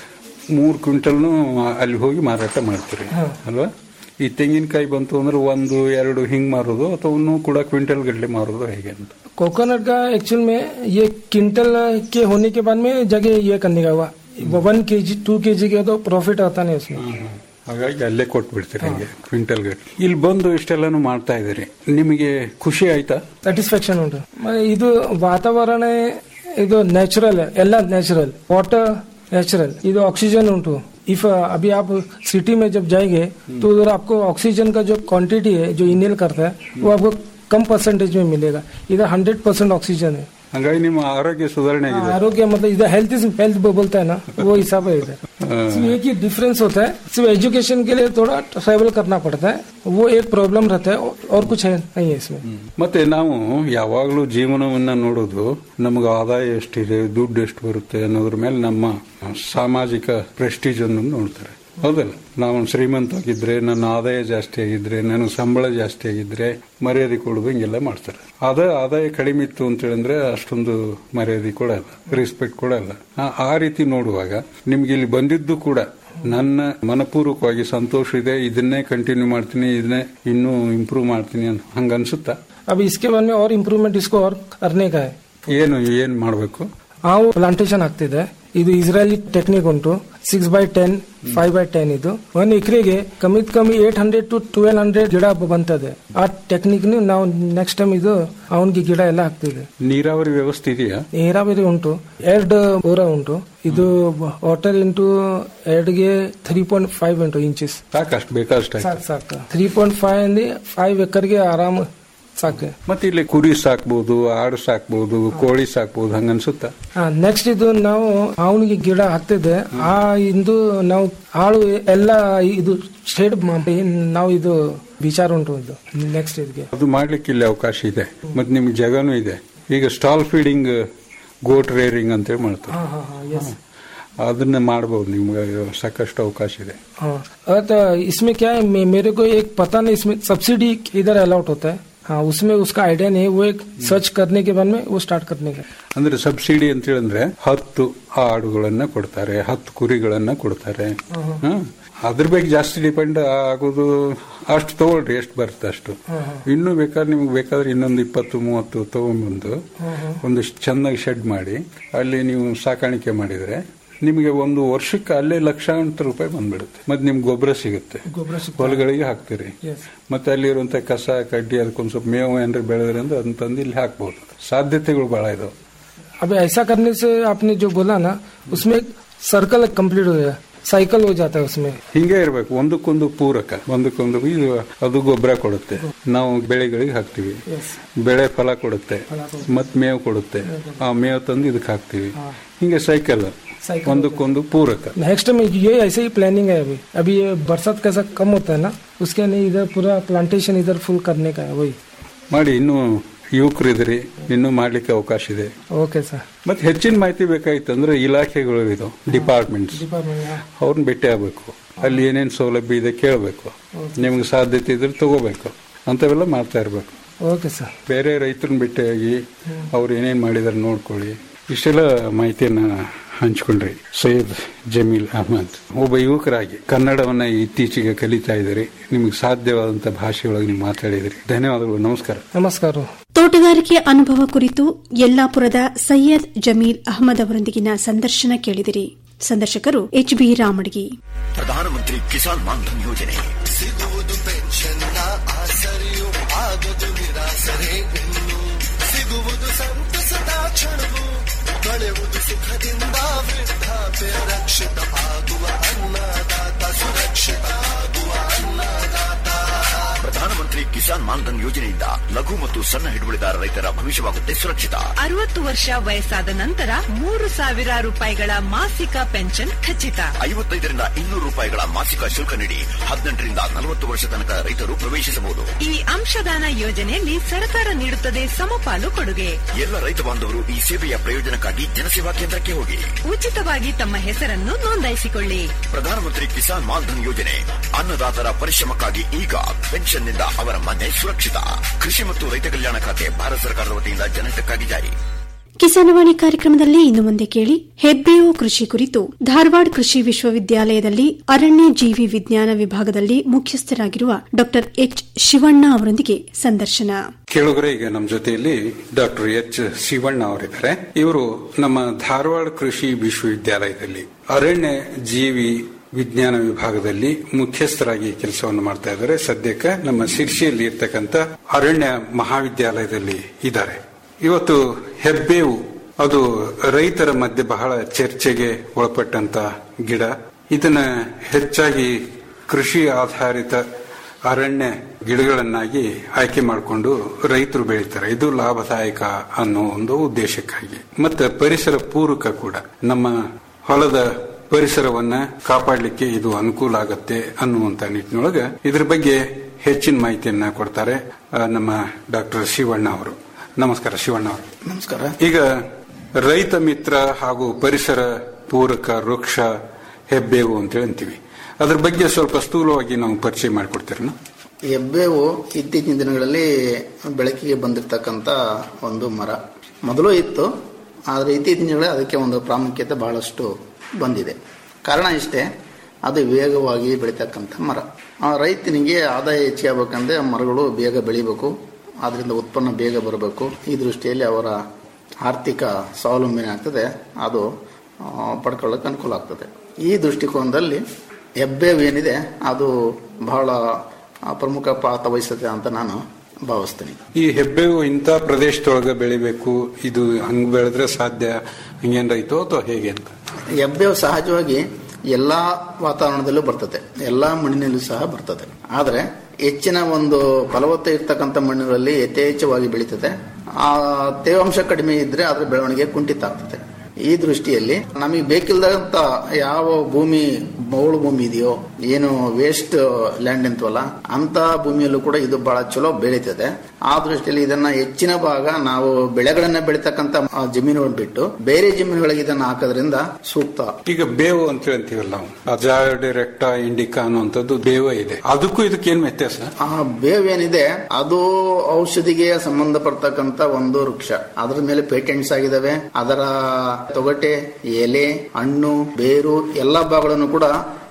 ಮೂರು ಕ್ವಿಂಟಲ್ನು ಅಲ್ಲಿ ಹೋಗಿ ಮಾರಾಟ ಮಾಡ್ತೀರಿ ಅಲ್ವಾ ಈ ತೆಂಗಿನಕಾಯಿ ಬಂತು ಅಂದ್ರೆ ಒಂದು ಎರಡು ಹಿಂಗ್ ಮಾರೋದು ಅಥವಾ ಇನ್ನೂ ಕೂಡ ಕ್ವಿಂಟಲ್ ಗಟ್ಟಲೆ ಮಾರೋದು ಹೇಗೆ ಅಂತ कोकोनट का एक्चुअल में ये क्विंटल के होने के बाद में जगह ये करने का हुआ वन के जी टू के जी के तो प्रॉफिट आता नहीं उसमें ಹಾಗಾಗಿ ಅಲ್ಲೇ ಕೊಟ್ಟು ಬಿಡ್ತೀರಿ ಹಂಗೆ ಕ್ವಿಂಟಲ್ ಗಟ್ಟಲೆ ಇಲ್ಲಿ ಬಂದು ಇಷ್ಟೆಲ್ಲಾನು ಮಾಡ್ತಾ ಇದ್ದೀರಿ ನಿಮಗೆ ಖುಷಿ ಆಯ್ತಾ ಸ್ಯಾಟಿಸ್ಫ್ಯಾಕ್ಷನ್ ಉಂಟು ಮತ್ತೆ ಇದು ವಾತಾವರಣ ಇದು ನ್ಯಾಚುರಲ್ ಎಲ್ಲ ನ್ಯಾಚುರಲ್ वाटर नेचुरल ये तो ऑक्सीजन उंटू इफ अभी आप सिटी में जब जाएंगे तो उधर आपको ऑक्सीजन का जो क्वांटिटी है जो इनहेल करता है वो आपको कम परसेंटेज में मिलेगा इधर हंड्रेड परसेंट ऑक्सीजन है ಹಂಗಾಗಿ ನಿಮ್ಮ ಆರೋಗ್ಯ ಸುಧಾರಣೆ ಆಗಿದೆ आरोग्य मतलब इधर हेल्थ इज हेल्थ बोलता है ना वो हिसाब है इधर सिर्फ एक ही डिफरेंस होता है सिर्फ एजुकेशन के लिए थोड़ा ट्रैवल करना पड़ता है वो एक प्रॉब्लम रहता है और कुछ है नहीं है इसमें ಮತ್ತೆ ನಾವು ಯಾವಾಗಲೂ ಜೀವನವನ್ನ ನೋಡೋದು ನಮಗೆ ಆದಾಯ ಎಷ್ಟಿದೆ ದುಡ್ಡು ಎಷ್ಟು ಬರುತ್ತೆ ಅನ್ನೋದ್ರ ಮೇಲೆ ನಮ್ಮ ಸಾಮಾಜಿಕ ಪ್ರೆಸ್ಟೀಜ್ ಅನ್ನು ನೋಡ್ತಾರೆ ಹೌದಲ್ಲ ನಾವು ಶ್ರೀಮಂತ ಆಗಿದ್ರೆ ನನ್ನ ಆದಾಯ ಜಾಸ್ತಿ ಆಗಿದ್ರೆ ನನ್ನ ಸಂಬಳ ಜಾಸ್ತಿ ಆಗಿದ್ರೆ ಮರ್ಯಾದೆ ಕೊಡೋದು ಹಿಂಗೆಲ್ಲ ಮಾಡ್ತಾರೆ ಅದ ಆದಾಯ ಕಡಿಮೆ ಇತ್ತು ಅಂತ ಹೇಳಿದ್ರೆ ಅಷ್ಟೊಂದು ಮರ್ಯಾದೆ ಕೊಡಲ್ಲ ರೆಸ್ಪೆಕ್ಟ್ ಕೊಡಲ್ಲ ಆ- ಆ ರೀತಿ ನೋಡುವಾಗ ನಿಮ್ಗೆ ಇಲ್ಲಿ ಬಂದಿದ್ದು ಕೂಡ ನನ್ನ ಮನಪೂರ್ವಕವಾಗಿ ಸಂತೋಷ ಇದೆ ಇದನ್ನೇ ಕಂಟಿನ್ಯೂ ಮಾಡ್ತೀನಿ ಇದನ್ನೇ ಇನ್ನೂ ಇಂಪ್ರೂವ್ ಮಾಡ್ತೀನಿ ಅಂತ ಹಂಗ ಅನ್ಸುತ್ತಾ अब इसके बाद में और इम्प्रूवमेंट इसको और करने का है ಏನು ಏನ್ ಮಾಡ್ಬೇಕು ನಾವು ಪ್ಲಾಂಟೇಶನ್ ಆಗ್ತಿದೆ ಇದು ಇಸ್ರಾಯಲಿ ಟೆಕ್ನಿಕ್ ಉಂಟು six by ten five by ten ಇದು ಒಂದ್ ಎಕರೆಗೆ ಕಮ್ಮಿ ಕಮ್ಮಿ eight hundred to twelve hundred ಗಿಡ ಬಂತದೆ ಆ ಟೆಕ್ನಿಕ್ ನಾವು ನೆಕ್ಸ್ಟ್ ಟೈಮ್ ಇದು ಅವನಿಗೆ ಗಿಡ ಎಲ್ಲ ಹಾಕ್ತಿದೆ ನೀರಾವರಿ ವ್ಯವಸ್ಥೆ ಇದೆಯಾ ನೀರಾವರಿ ಉಂಟು ಎರಡು ಬೋರ ಉಂಟು ಇದು ವಾಟರ್ ಇಂಟು ಎರಡ್ಗೆ ತ್ರೀ ಪಾಯಿಂಟ್ ಫೈವ್ ಉಂಟು ಇಂಚಸ್ ಸಾಕಷ್ಟು ಬೇಕಾದಷ್ಟು ಸಾಕು ಸಾಕು ತ್ರೀ ಪಾಯಿಂಟ್ ಫೈವ್ ಅಂದ್ರೆ ಫೈವ್ ಎಕರ್ಗೆ ಆರಾಮ್ ಸಾಕು ಮತ್ತೆ ಇಲ್ಲಿ ಕುರಿ ಸಾಕ್ಬೋದು ಆಡು ಸಾಕ್ಬೋದು ಕೋಳಿ ಸಾಕ್ಬೋದು ಹಂಗ ಅನ್ಸುತ್ತಾ ನೆಕ್ಸ್ಟ್ ಇದು ನಾವು ಅವನಿಗೆ ಗಿಡ ಹಾಕ್ತಿದ್ದೆ ಆ ಇಂದು ನಾವು ಆಳು ಎಲ್ಲ ಇದು ಶೇಡ್ ನಾವು ಇದು ವಿಚಾರ ಉಂಟು ಇದು ನೆಕ್ಸ್ಟ್ ಇದಕ್ಕೆ ಅದು ಮಾಡ್ಲಿಕ್ಕೆ ಇಲ್ಲಿ ಅವಕಾಶ ಇದೆ ಮತ್ತೆ ನಿಮ್ಗೆ ಜಾಗನೂ ಇದೆ ಈಗ ಸ್ಟಾಲ್ ಫೀಡಿಂಗ್ ಗೋಟ್ ರೇರಿಂಗ್ ಅಂತೇಳಿ ಮಾಡ್ತಾರೆ हाँ हाँ हाँ यस ಅದನ್ನ ಮಾಡಬಹುದು ನಿಮ್ಗೆ ಸಾಕಷ್ಟು ಅವಕಾಶ ಇದೆ हाँ अ, तो इसमें क्या है मे- मेरे को एक पता नहीं इसमें सब्सिडी किधर अलाउट होता है हाँ उसमें उसका आइडिया नहीं है वो एक सर्च करने के बाद में वो स्टार्ट करने का ಅಂದ್ರೆ ಸಬ್ಸಿಡಿ ಅಂತ ಹೇಳಿದ್ರೆ ಹತ್ತು ಆಡುಗಳನ್ನ ಕೊಡ್ತಾರೆ ಹತ್ತು ಕುರಿಗಳನ್ನ ಕೊಡ್ತಾರೆ ಹ? ಅದ್ರ ಬಗ್ಗೆ ಜಾಸ್ತಿ ಡಿಪೆಂಡ್ ಆಗೋದು ಅಷ್ಟು ತಗೊಳ್ರಿ ಎಷ್ಟು ಬರುತ್ತೆ ಅಷ್ಟು ಇನ್ನೂ ಬೇಕಾದ್ರೆ ನಿಮ್ಗೆ ಬೇಕಾದ್ರೆ ಇನ್ನೊಂದು ಇಪ್ಪತ್ತು ಮೂವತ್ತು ತಗೊಂಡ್ಬಂದು ಒಂದಿಷ್ಟು ಚೆನ್ನಾಗಿ ಶೆಡ್ ಮಾಡಿ ಅಲ್ಲಿ ನೀವು ಸಾಕಾಣಿಕೆ ಮಾಡಿದ್ರೆ ನಿಮಗೆ ಒಂದು ವರ್ಷಕ್ಕೆ ಅಲ್ಲೇ ಲಕ್ಷಾಂತರ ರೂಪಾಯಿ ಬಂದ್ಬಿಡುತ್ತೆ ಮತ್ತೆ ನಿಮ್ಗೆ ಗೊಬ್ಬರ ಸಿಗುತ್ತೆ ಗೊಬ್ಬರ ಹೊಲಗಳಿಗೆ ಹಾಕ್ತೀರಿ Yes. ಮತ್ತೆ ಅಲ್ಲಿರುವಂತ ಕಸ ಕಡ್ಡಿ ಅದಕ್ಕೊಂದ್ ಸ್ವಲ್ಪ ಮೇವು ಏನಾರ ಬೆಳೆದ್ರೆ ಅಂದ್ರೆ ಅದನ್ನ ತಂದು ಇಲ್ಲಿ ಹಾಕ್ಬೋದು ಸಾಧ್ಯತೆಗಳು ಬಹಳ ಇದಾವೆ अभी ऐसा करने से आपने जो बोला ना उसमें सर्कल कंप्लीट हो गया साइकिल हो जाता है उसमें ಹಿಂಗೆ ಇರಬೇಕು ಒಂದಕ್ಕೊಂದು ಪೂರಕ ಒಂದಕ್ಕೊಂದು ಇದು ಅದು ಗೊಬ್ಬರ ಕೊಡುತ್ತೆ ನಾವು ಬೆಳೆಗಳಿಗೆ ಹಾಕ್ತಿವಿ ಬೆಳೆ ಫಲ ಕೊಡುತ್ತೆ ಮತ್ ಮೇವು ಕೊಡುತ್ತೆ ಆ ಮೇವು ತಂದು ಇದಕ್ಕೆ ಹಾಕ್ತಿವಿ ಹಿಂಗೆ ಸೈಕಲ್ Cycle ಒಂದಕ್ಕೊಂದು ಪೂರಕ नेक्स्ट में ये ऐसे ही प्लानिंग है अभी अभी ये बरसात कैसा कम होता है ना उसके लिए इधर पूरा प्लांटेशन इधर फुल करने का है वही ಮಾಡಿ ಇನ್ನೂ ಯುವಕರಿದ್ರಿ ಇನ್ನೂ ಮಾಡ್ಲಿಕ್ಕೆ ಅವಕಾಶ ಇದೆ ओके सर ಮತ್ತೆ ಹೆಚ್ಚಿನ ಮಾಹಿತಿ ಬೇಕಾಗಿತ್ತು ಅಂದ್ರೆ ಇಲಾಖೆಗಳು ಇದು ಡಿಪಾರ್ಟ್ಮೆಂಟ್ಸ್ ಅವ್ರನ್ನ ಭೇಟಿ ಆಗ್ಬೇಕು ಅಲ್ಲಿ ಏನೇನ್ ಸೌಲಭ್ಯ ಇದೆ ಕೇಳಬೇಕು ನಿಮ್ಗೆ ಸಾಧ್ಯತೆ ಇದ್ರೆ ತಗೋಬೇಕು ಅಂತವೆಲ್ಲ ಮಾಡ್ತಾ ಇರ್ಬೇಕು ओके सर ಬೇರೆ ರೈತರನ್ನ ಭೇಟಿಯಾಗಿ ಅವ್ರು ಏನೇನ್ ಮಾಡಿದಾರೆ ನೋಡ್ಕೊಳ್ಳಿ ಇಷ್ಟೆಲ್ಲ ಮಾಹಿತಿಯನ್ನ ಹಂಚ್ಕೊಂಡ್ರಿ ಸೈಯದ್ ಜಮೀಲ್ ಅಹಮದ್ ಒಬ್ಬ ಯುವಕರಾಗಿ ಕನ್ನಡವನ್ನ ಇತ್ತೀಚೆಗೆ ಕಲಿತಾ ಇದ್ದೀರಿ ನಿಮ್ಗೆ ಸಾಧ್ಯವಾದಂತ ಭಾಷೆಯೊಳಗೆ ನೀವು ಮಾತಾಡಿದಿರಿ ಧನ್ಯವಾದಗಳು ನಮಸ್ಕಾರ नमस्कार ತೋಟಗಾರಿಕೆ ಅನುಭವ ಕುರಿತು ಯಲ್ಲಾಪುರದ ಸೈಯದ್ ಜಮೀಲ್ ಅಹಮದ್ ಅವರೊಂದಿಗಿನ ಸಂದರ್ಶನ ಕೇಳಿದಿರಿ ಸಂದರ್ಶಕರು ಎಚ್ ಬಿ ರಾಮಡ್ಗಿ ಪ್ರಧಾನಮಂತ್ರಿ ಕಿಸಾನ್ ಮಾನ್ಧನ್ ಯೋಜನೆ ಸಿಗುವುದು ಪೆನ್ಷನ್ನ ಆಸರೆಯು ಆಗದು ನಿರಾಸರೆ ಇನ್ನು ಸಿಗುವುದು ಸಂತಸದ ಕ್ಷಣವು ಕಳೆಯುವುದು ಸುಖದಿಂದ ವೃದ್ಧಾಪ್ಯ ರಕ್ಷಿತ ಆಗುವ ಅನ್ನದಾತ ಸುರಕ್ಷಿತ ಆಗುವ ಅನ್ನದಾತ ಪ್ರಧಾನಮಂತ್ರಿ ಕಿಸಾನ್ ಮಾನ್ಧನ್ ಯೋಜನೆಯಿಂದ ಲಘು ಮತ್ತು ಸಣ್ಣ ಹಿಡುವಳಿದಾರ ರೈತರ ಭವಿಷ್ಯವಾಗುತ್ತೆ ಸುರಕ್ಷಿತ ಅರವತ್ತು ವರ್ಷ ವಯಸ್ಸಾದ ನಂತರ ಮೂರು ಸಾವಿರ ರೂಪಾಯಿಗಳ ಮಾಸಿಕ ಪೆನ್ಷನ್ ಖಚಿತ ಐವತ್ತೈದರಿಂದ ಇನ್ನೂರು ರೂಪಾಯಿಗಳ ಮಾಸಿಕ ಶುಲ್ಕ ನೀಡಿ ಹದಿನೆಂಟರಿಂದ ನಲವತ್ತು ವರ್ಷ ತನಕ ರೈತರು ಪ್ರವೇಶಿಸಬಹುದು ಈ ಅಂಶದಾನ ಯೋಜನೆಯಲ್ಲಿ ಸರ್ಕಾರ ನೀಡುತ್ತದೆ ಸಮಪಾಲು ಕೊಡುಗೆ ಎಲ್ಲ ರೈತ ಬಾಂಧವರು ಈ ಸೇವೆಯ ಪ್ರಯೋಜನಕ್ಕಾಗಿ ಜನಸೇವಾ ಕೇಂದ್ರಕ್ಕೆ ಹೋಗಿ ಉಚಿತವಾಗಿ ತಮ್ಮ ಹೆಸರನ್ನು ನೋಂದಾಯಿಸಿಕೊಳ್ಳಿ ಪ್ರಧಾನಮಂತ್ರಿ ಕಿಸಾನ್ ಮಾನ್ಧನ್ ಯೋಜನೆ ಅನ್ನದಾತರ ಪರಿಶ್ರಮಕ್ಕಾಗಿ ಈಗ ಪೆನ್ಷನ್ನಿಂದ ಅವರ ಮನೆ ಸುರಕ್ಷಿತ ಕೃಷಿ ಮತ್ತು ರೈತ ಕಲ್ಯಾಣ ಖಾತೆ ಭಾರತ ಸರ್ಕಾರದ ವತಿಯಿಂದ ಜನಹಿತಕ್ಕಾಗಿ ಜಾರಿ ಕಿಸಾನವಾಣಿ ಕಾರ್ಯಕ್ರಮದಲ್ಲಿ ಇನ್ನು ಮುಂದೆ ಕೇಳಿ ಹೆಬ್ಬೇವು ಕೃಷಿ ಕುರಿತು ಧಾರವಾಡ ಕೃಷಿ ವಿಶ್ವವಿದ್ಯಾಲಯದಲ್ಲಿ ಅರಣ್ಯ ಜೀವಿ ವಿಜ್ಞಾನ ವಿಭಾಗದಲ್ಲಿ ಮುಖ್ಯಸ್ಥರಾಗಿರುವ ಡಾ ಎಚ್ ಶಿವಣ್ಣ ಅವರೊಂದಿಗೆ ಸಂದರ್ಶನ ಕೇಳುಗರೆ ಈಗ ನಮ್ಮ ಜೊತೆಯಲ್ಲಿ ಡಾಕ್ಟರ್ ಎಚ್ ಶಿವಣ್ಣ ಅವರಿದ್ದಾರೆ ಇವರು ನಮ್ಮ ಧಾರವಾಡ ಕೃಷಿ ವಿಶ್ವವಿದ್ಯಾಲಯದಲ್ಲಿ ಅರಣ್ಯ ಜೀವಿ ವಿಜ್ಞಾನ ವಿಭಾಗದಲ್ಲಿ ಮುಖ್ಯಸ್ಥರಾಗಿ ಕೆಲಸವನ್ನು ಮಾಡ್ತಾ ಇದ್ದಾರೆ ಸದ್ಯಕ್ಕೆ ನಮ್ಮ ಶಿರ್ಷಿಯಲ್ಲಿ ಇರ್ತಕ್ಕಂಥ ಅರಣ್ಯ ಮಹಾವಿದ್ಯಾಲಯದಲ್ಲಿ ಇದ್ದಾರೆ ಇವತ್ತು ಹೆಬ್ಬೇವು ಅದು ರೈತರ ಮಧ್ಯೆ ಬಹಳ ಚರ್ಚೆಗೆ ಒಳಪಟ್ಟಂತ ಗಿಡ ಇದನ್ನ ಹೆಚ್ಚಾಗಿ ಕೃಷಿ ಆಧಾರಿತ ಅರಣ್ಯ ಗಿಡಗಳನ್ನಾಗಿ ಆಯ್ಕೆ ಮಾಡಿಕೊಂಡು ರೈತರು ಬೆಳೀತಾರೆ ಇದು ಲಾಭದಾಯಕ ಅನ್ನೋ ಒಂದು ಉದ್ದೇಶಕ್ಕಾಗಿ ಮತ್ತೆ ಪರಿಸರ ಪೂರಕ ಕೂಡ ನಮ್ಮ ಹೊಲದ ಪರಿಸರವನ್ನ ಕಾಪಾಡಲಿಕ್ಕೆ ಇದು ಅನುಕೂಲ ಆಗತ್ತೆ ಅನ್ನುವಂತ ನಿಟ್ಟಿನೊಳಗೆ ಇದ್ರ ಬಗ್ಗೆ ಹೆಚ್ಚಿನ ಮಾಹಿತಿಯನ್ನ ಕೊಡ್ತಾರೆ ಆ, ನಮ್ಮ ಡಾಕ್ಟರ್ ಶಿವಣ್ಣ ಅವರು ನಮಸ್ಕಾರ ಶಿವಣ್ಣ ಅವರು ನಮಸ್ಕಾರ ಈಗ ರೈತ ಮಿತ್ರ ಹಾಗೂ ಪರಿಸರ ಪೂರಕ ವೃಕ್ಷ ಹೆಬ್ಬೇವು ಅಂತೇಳಿ ಅಂತೀವಿ ಅದ್ರ ಬಗ್ಗೆ ಸ್ವಲ್ಪ ಸ್ಥೂಲವಾಗಿ ನಾವು ಪರಿಚಯ ಮಾಡಿಕೊಡ್ತೀರಣ್ಣ ಹೆಬ್ಬೇವು ಇತ್ತೀಚಿನ ದಿನಗಳಲ್ಲಿ ಬೆಳಕಿಗೆ ಬಂದಿರತಕ್ಕಂತ ಒಂದು ಮರ ಮೊದಲು ಇತ್ತು ಆದರೆ ಇತ್ತೀಚಿನ ದಿನಗಳಲ್ಲಿ ಅದಕ್ಕೆ ಒಂದು ಪ್ರಾಮುಖ್ಯತೆ ಬಹಳಷ್ಟು ಬಂದಿದೆ ಕಾರಣ ಇಷ್ಟೇ ಅದು ವೇಗವಾಗಿ ಬೆಳೀತಕ್ಕಂಥ ಮರ ಆ ರೈತನಿಗೆ ಆದಾಯ ಹೆಚ್ಚಾಗಬೇಕಂದ್ರೆ ಮರಗಳು ಬೇಗ ಬೆಳಿಬೇಕು ಅದರಿಂದ ಉತ್ಪನ್ನ ಬೇಗ ಬರಬೇಕು ಈ ದೃಷ್ಟಿಯಲ್ಲಿ ಅವರ ಆರ್ಥಿಕ ಸ್ವಾವಲಂಬನೆ ಆಗ್ತದೆ ಅದು ಆ, ಪಡ್ಕೊಳ್ಳೋಕೆ ಅನುಕೂಲ ಆಗ್ತದೆ ಈ ದೃಷ್ಟಿಕೋನದಲ್ಲಿ ಹೆಬ್ಬೇವು ಏನಿದೆ ಅದು ಬಹಳ ಆ, ಪ್ರಮುಖ ಪಾತ್ರ ವಹಿಸುತ್ತೆ ಅಂತ ನಾನು ಭಾವಿಸ್ತೀನಿ ಈ ಹೆಬ್ಬೇವು ಇಂಥ ಪ್ರದೇಶದೊಳಗೆ ಬೆಳಿಬೇಕು ಇದು ಹಂಗ್ ಬೆಳೆದ್ರೆ ಸಾಧ್ಯ ಹಂಗೇನ್ ರೈತೋ ಅಥವಾ ಹೇಗೆ ಅಂತ ಹೆಬ್ಬೇವು ಸಹಜವಾಗಿ ಎಲ್ಲಾ ವಾತಾವರಣದಲ್ಲೂ ಬರ್ತದೆ ಎಲ್ಲಾ ಮಣ್ಣಿನಲ್ಲೂ ಸಹ ಬರ್ತದೆ ಆದ್ರೆ ಹೆಚ್ಚಿನ ಒಂದು ಫಲವತ್ತ ಇರ್ತಕ್ಕಂಥ ಮಣ್ಣುಗಳಲ್ಲಿ ಯಥೇಚ್ಛವಾಗಿ ಬೆಳೀತದೆ ಆ ತೇವಾಂಶ ಕಡಿಮೆ ಇದ್ರೆ ಅದರ ಬೆಳವಣಿಗೆ ಕುಂಠಿತ ಆಗ್ತದೆ ಈ ದೃಷ್ಟಿಯಲ್ಲಿ ನಮಗೆ ಬೇಕಿಲ್ಲದಂತ ಯಾವ ಭೂಮಿ ಮೌಳು ಭೂಮಿ ಇದೆಯೋ ಏನು ವೇಸ್ಟ್ ಲ್ಯಾಂಡ್ ಅಂತವಲ್ಲ ಅಂತ ಭೂಮಿಯಲ್ಲೂ ಕೂಡ ಇದು ಬಹಳ ಚಲೋ ಬೆಳೀತದೆ ಆ ದೃಷ್ಟಿಯಲ್ಲಿ ಇದನ್ನ ಹೆಚ್ಚಿನ ಭಾಗ ನಾವು ಬೆಳೆಗಳನ್ನ ಬೆಳೀತಕ್ಕಂತ ಆ ಜಮೀನುಗಳನ್ನು ಬಿಟ್ಟು ಬೇರೆ ಜಮೀನುಗಳಿಗೆ ಇದನ್ನ ಹಾಕೋದ್ರಿಂದ ಸೂಕ್ತ ಈಗ ಬೇವು ಅಂತ ಹೇಳ್ತೀವಲ್ಲ ನಾವು ಅಜಾಡಿರೆಕ್ಟಾ ಇಂಡಿಕಾ ಅನ್ನುವಂಥದ್ದು ಬೇವ ಇದೆ ಅದಕ್ಕೂ ಇದಕ್ಕೇನ್ ವ್ಯತ್ಯಾಸ ಆ ಬೇವೇನಿದೆ ಅದು ಔಷಧಿಗೆ ಸಂಬಂಧಪಡ್ತಕ್ಕಂತ ಒಂದು ವೃಕ್ಷ ಅದರ ಮೇಲೆ ಪೇಟೆಂಟ್ಸ್ ಆಗಿದಾವೆ ಅದರ ತೊಗಟೆ ಎಲೆ ಹಣ್ಣು ಬೇರು ಎಲ್ಲಾ ಭಾಗಗಳನ್ನು ಕೂಡ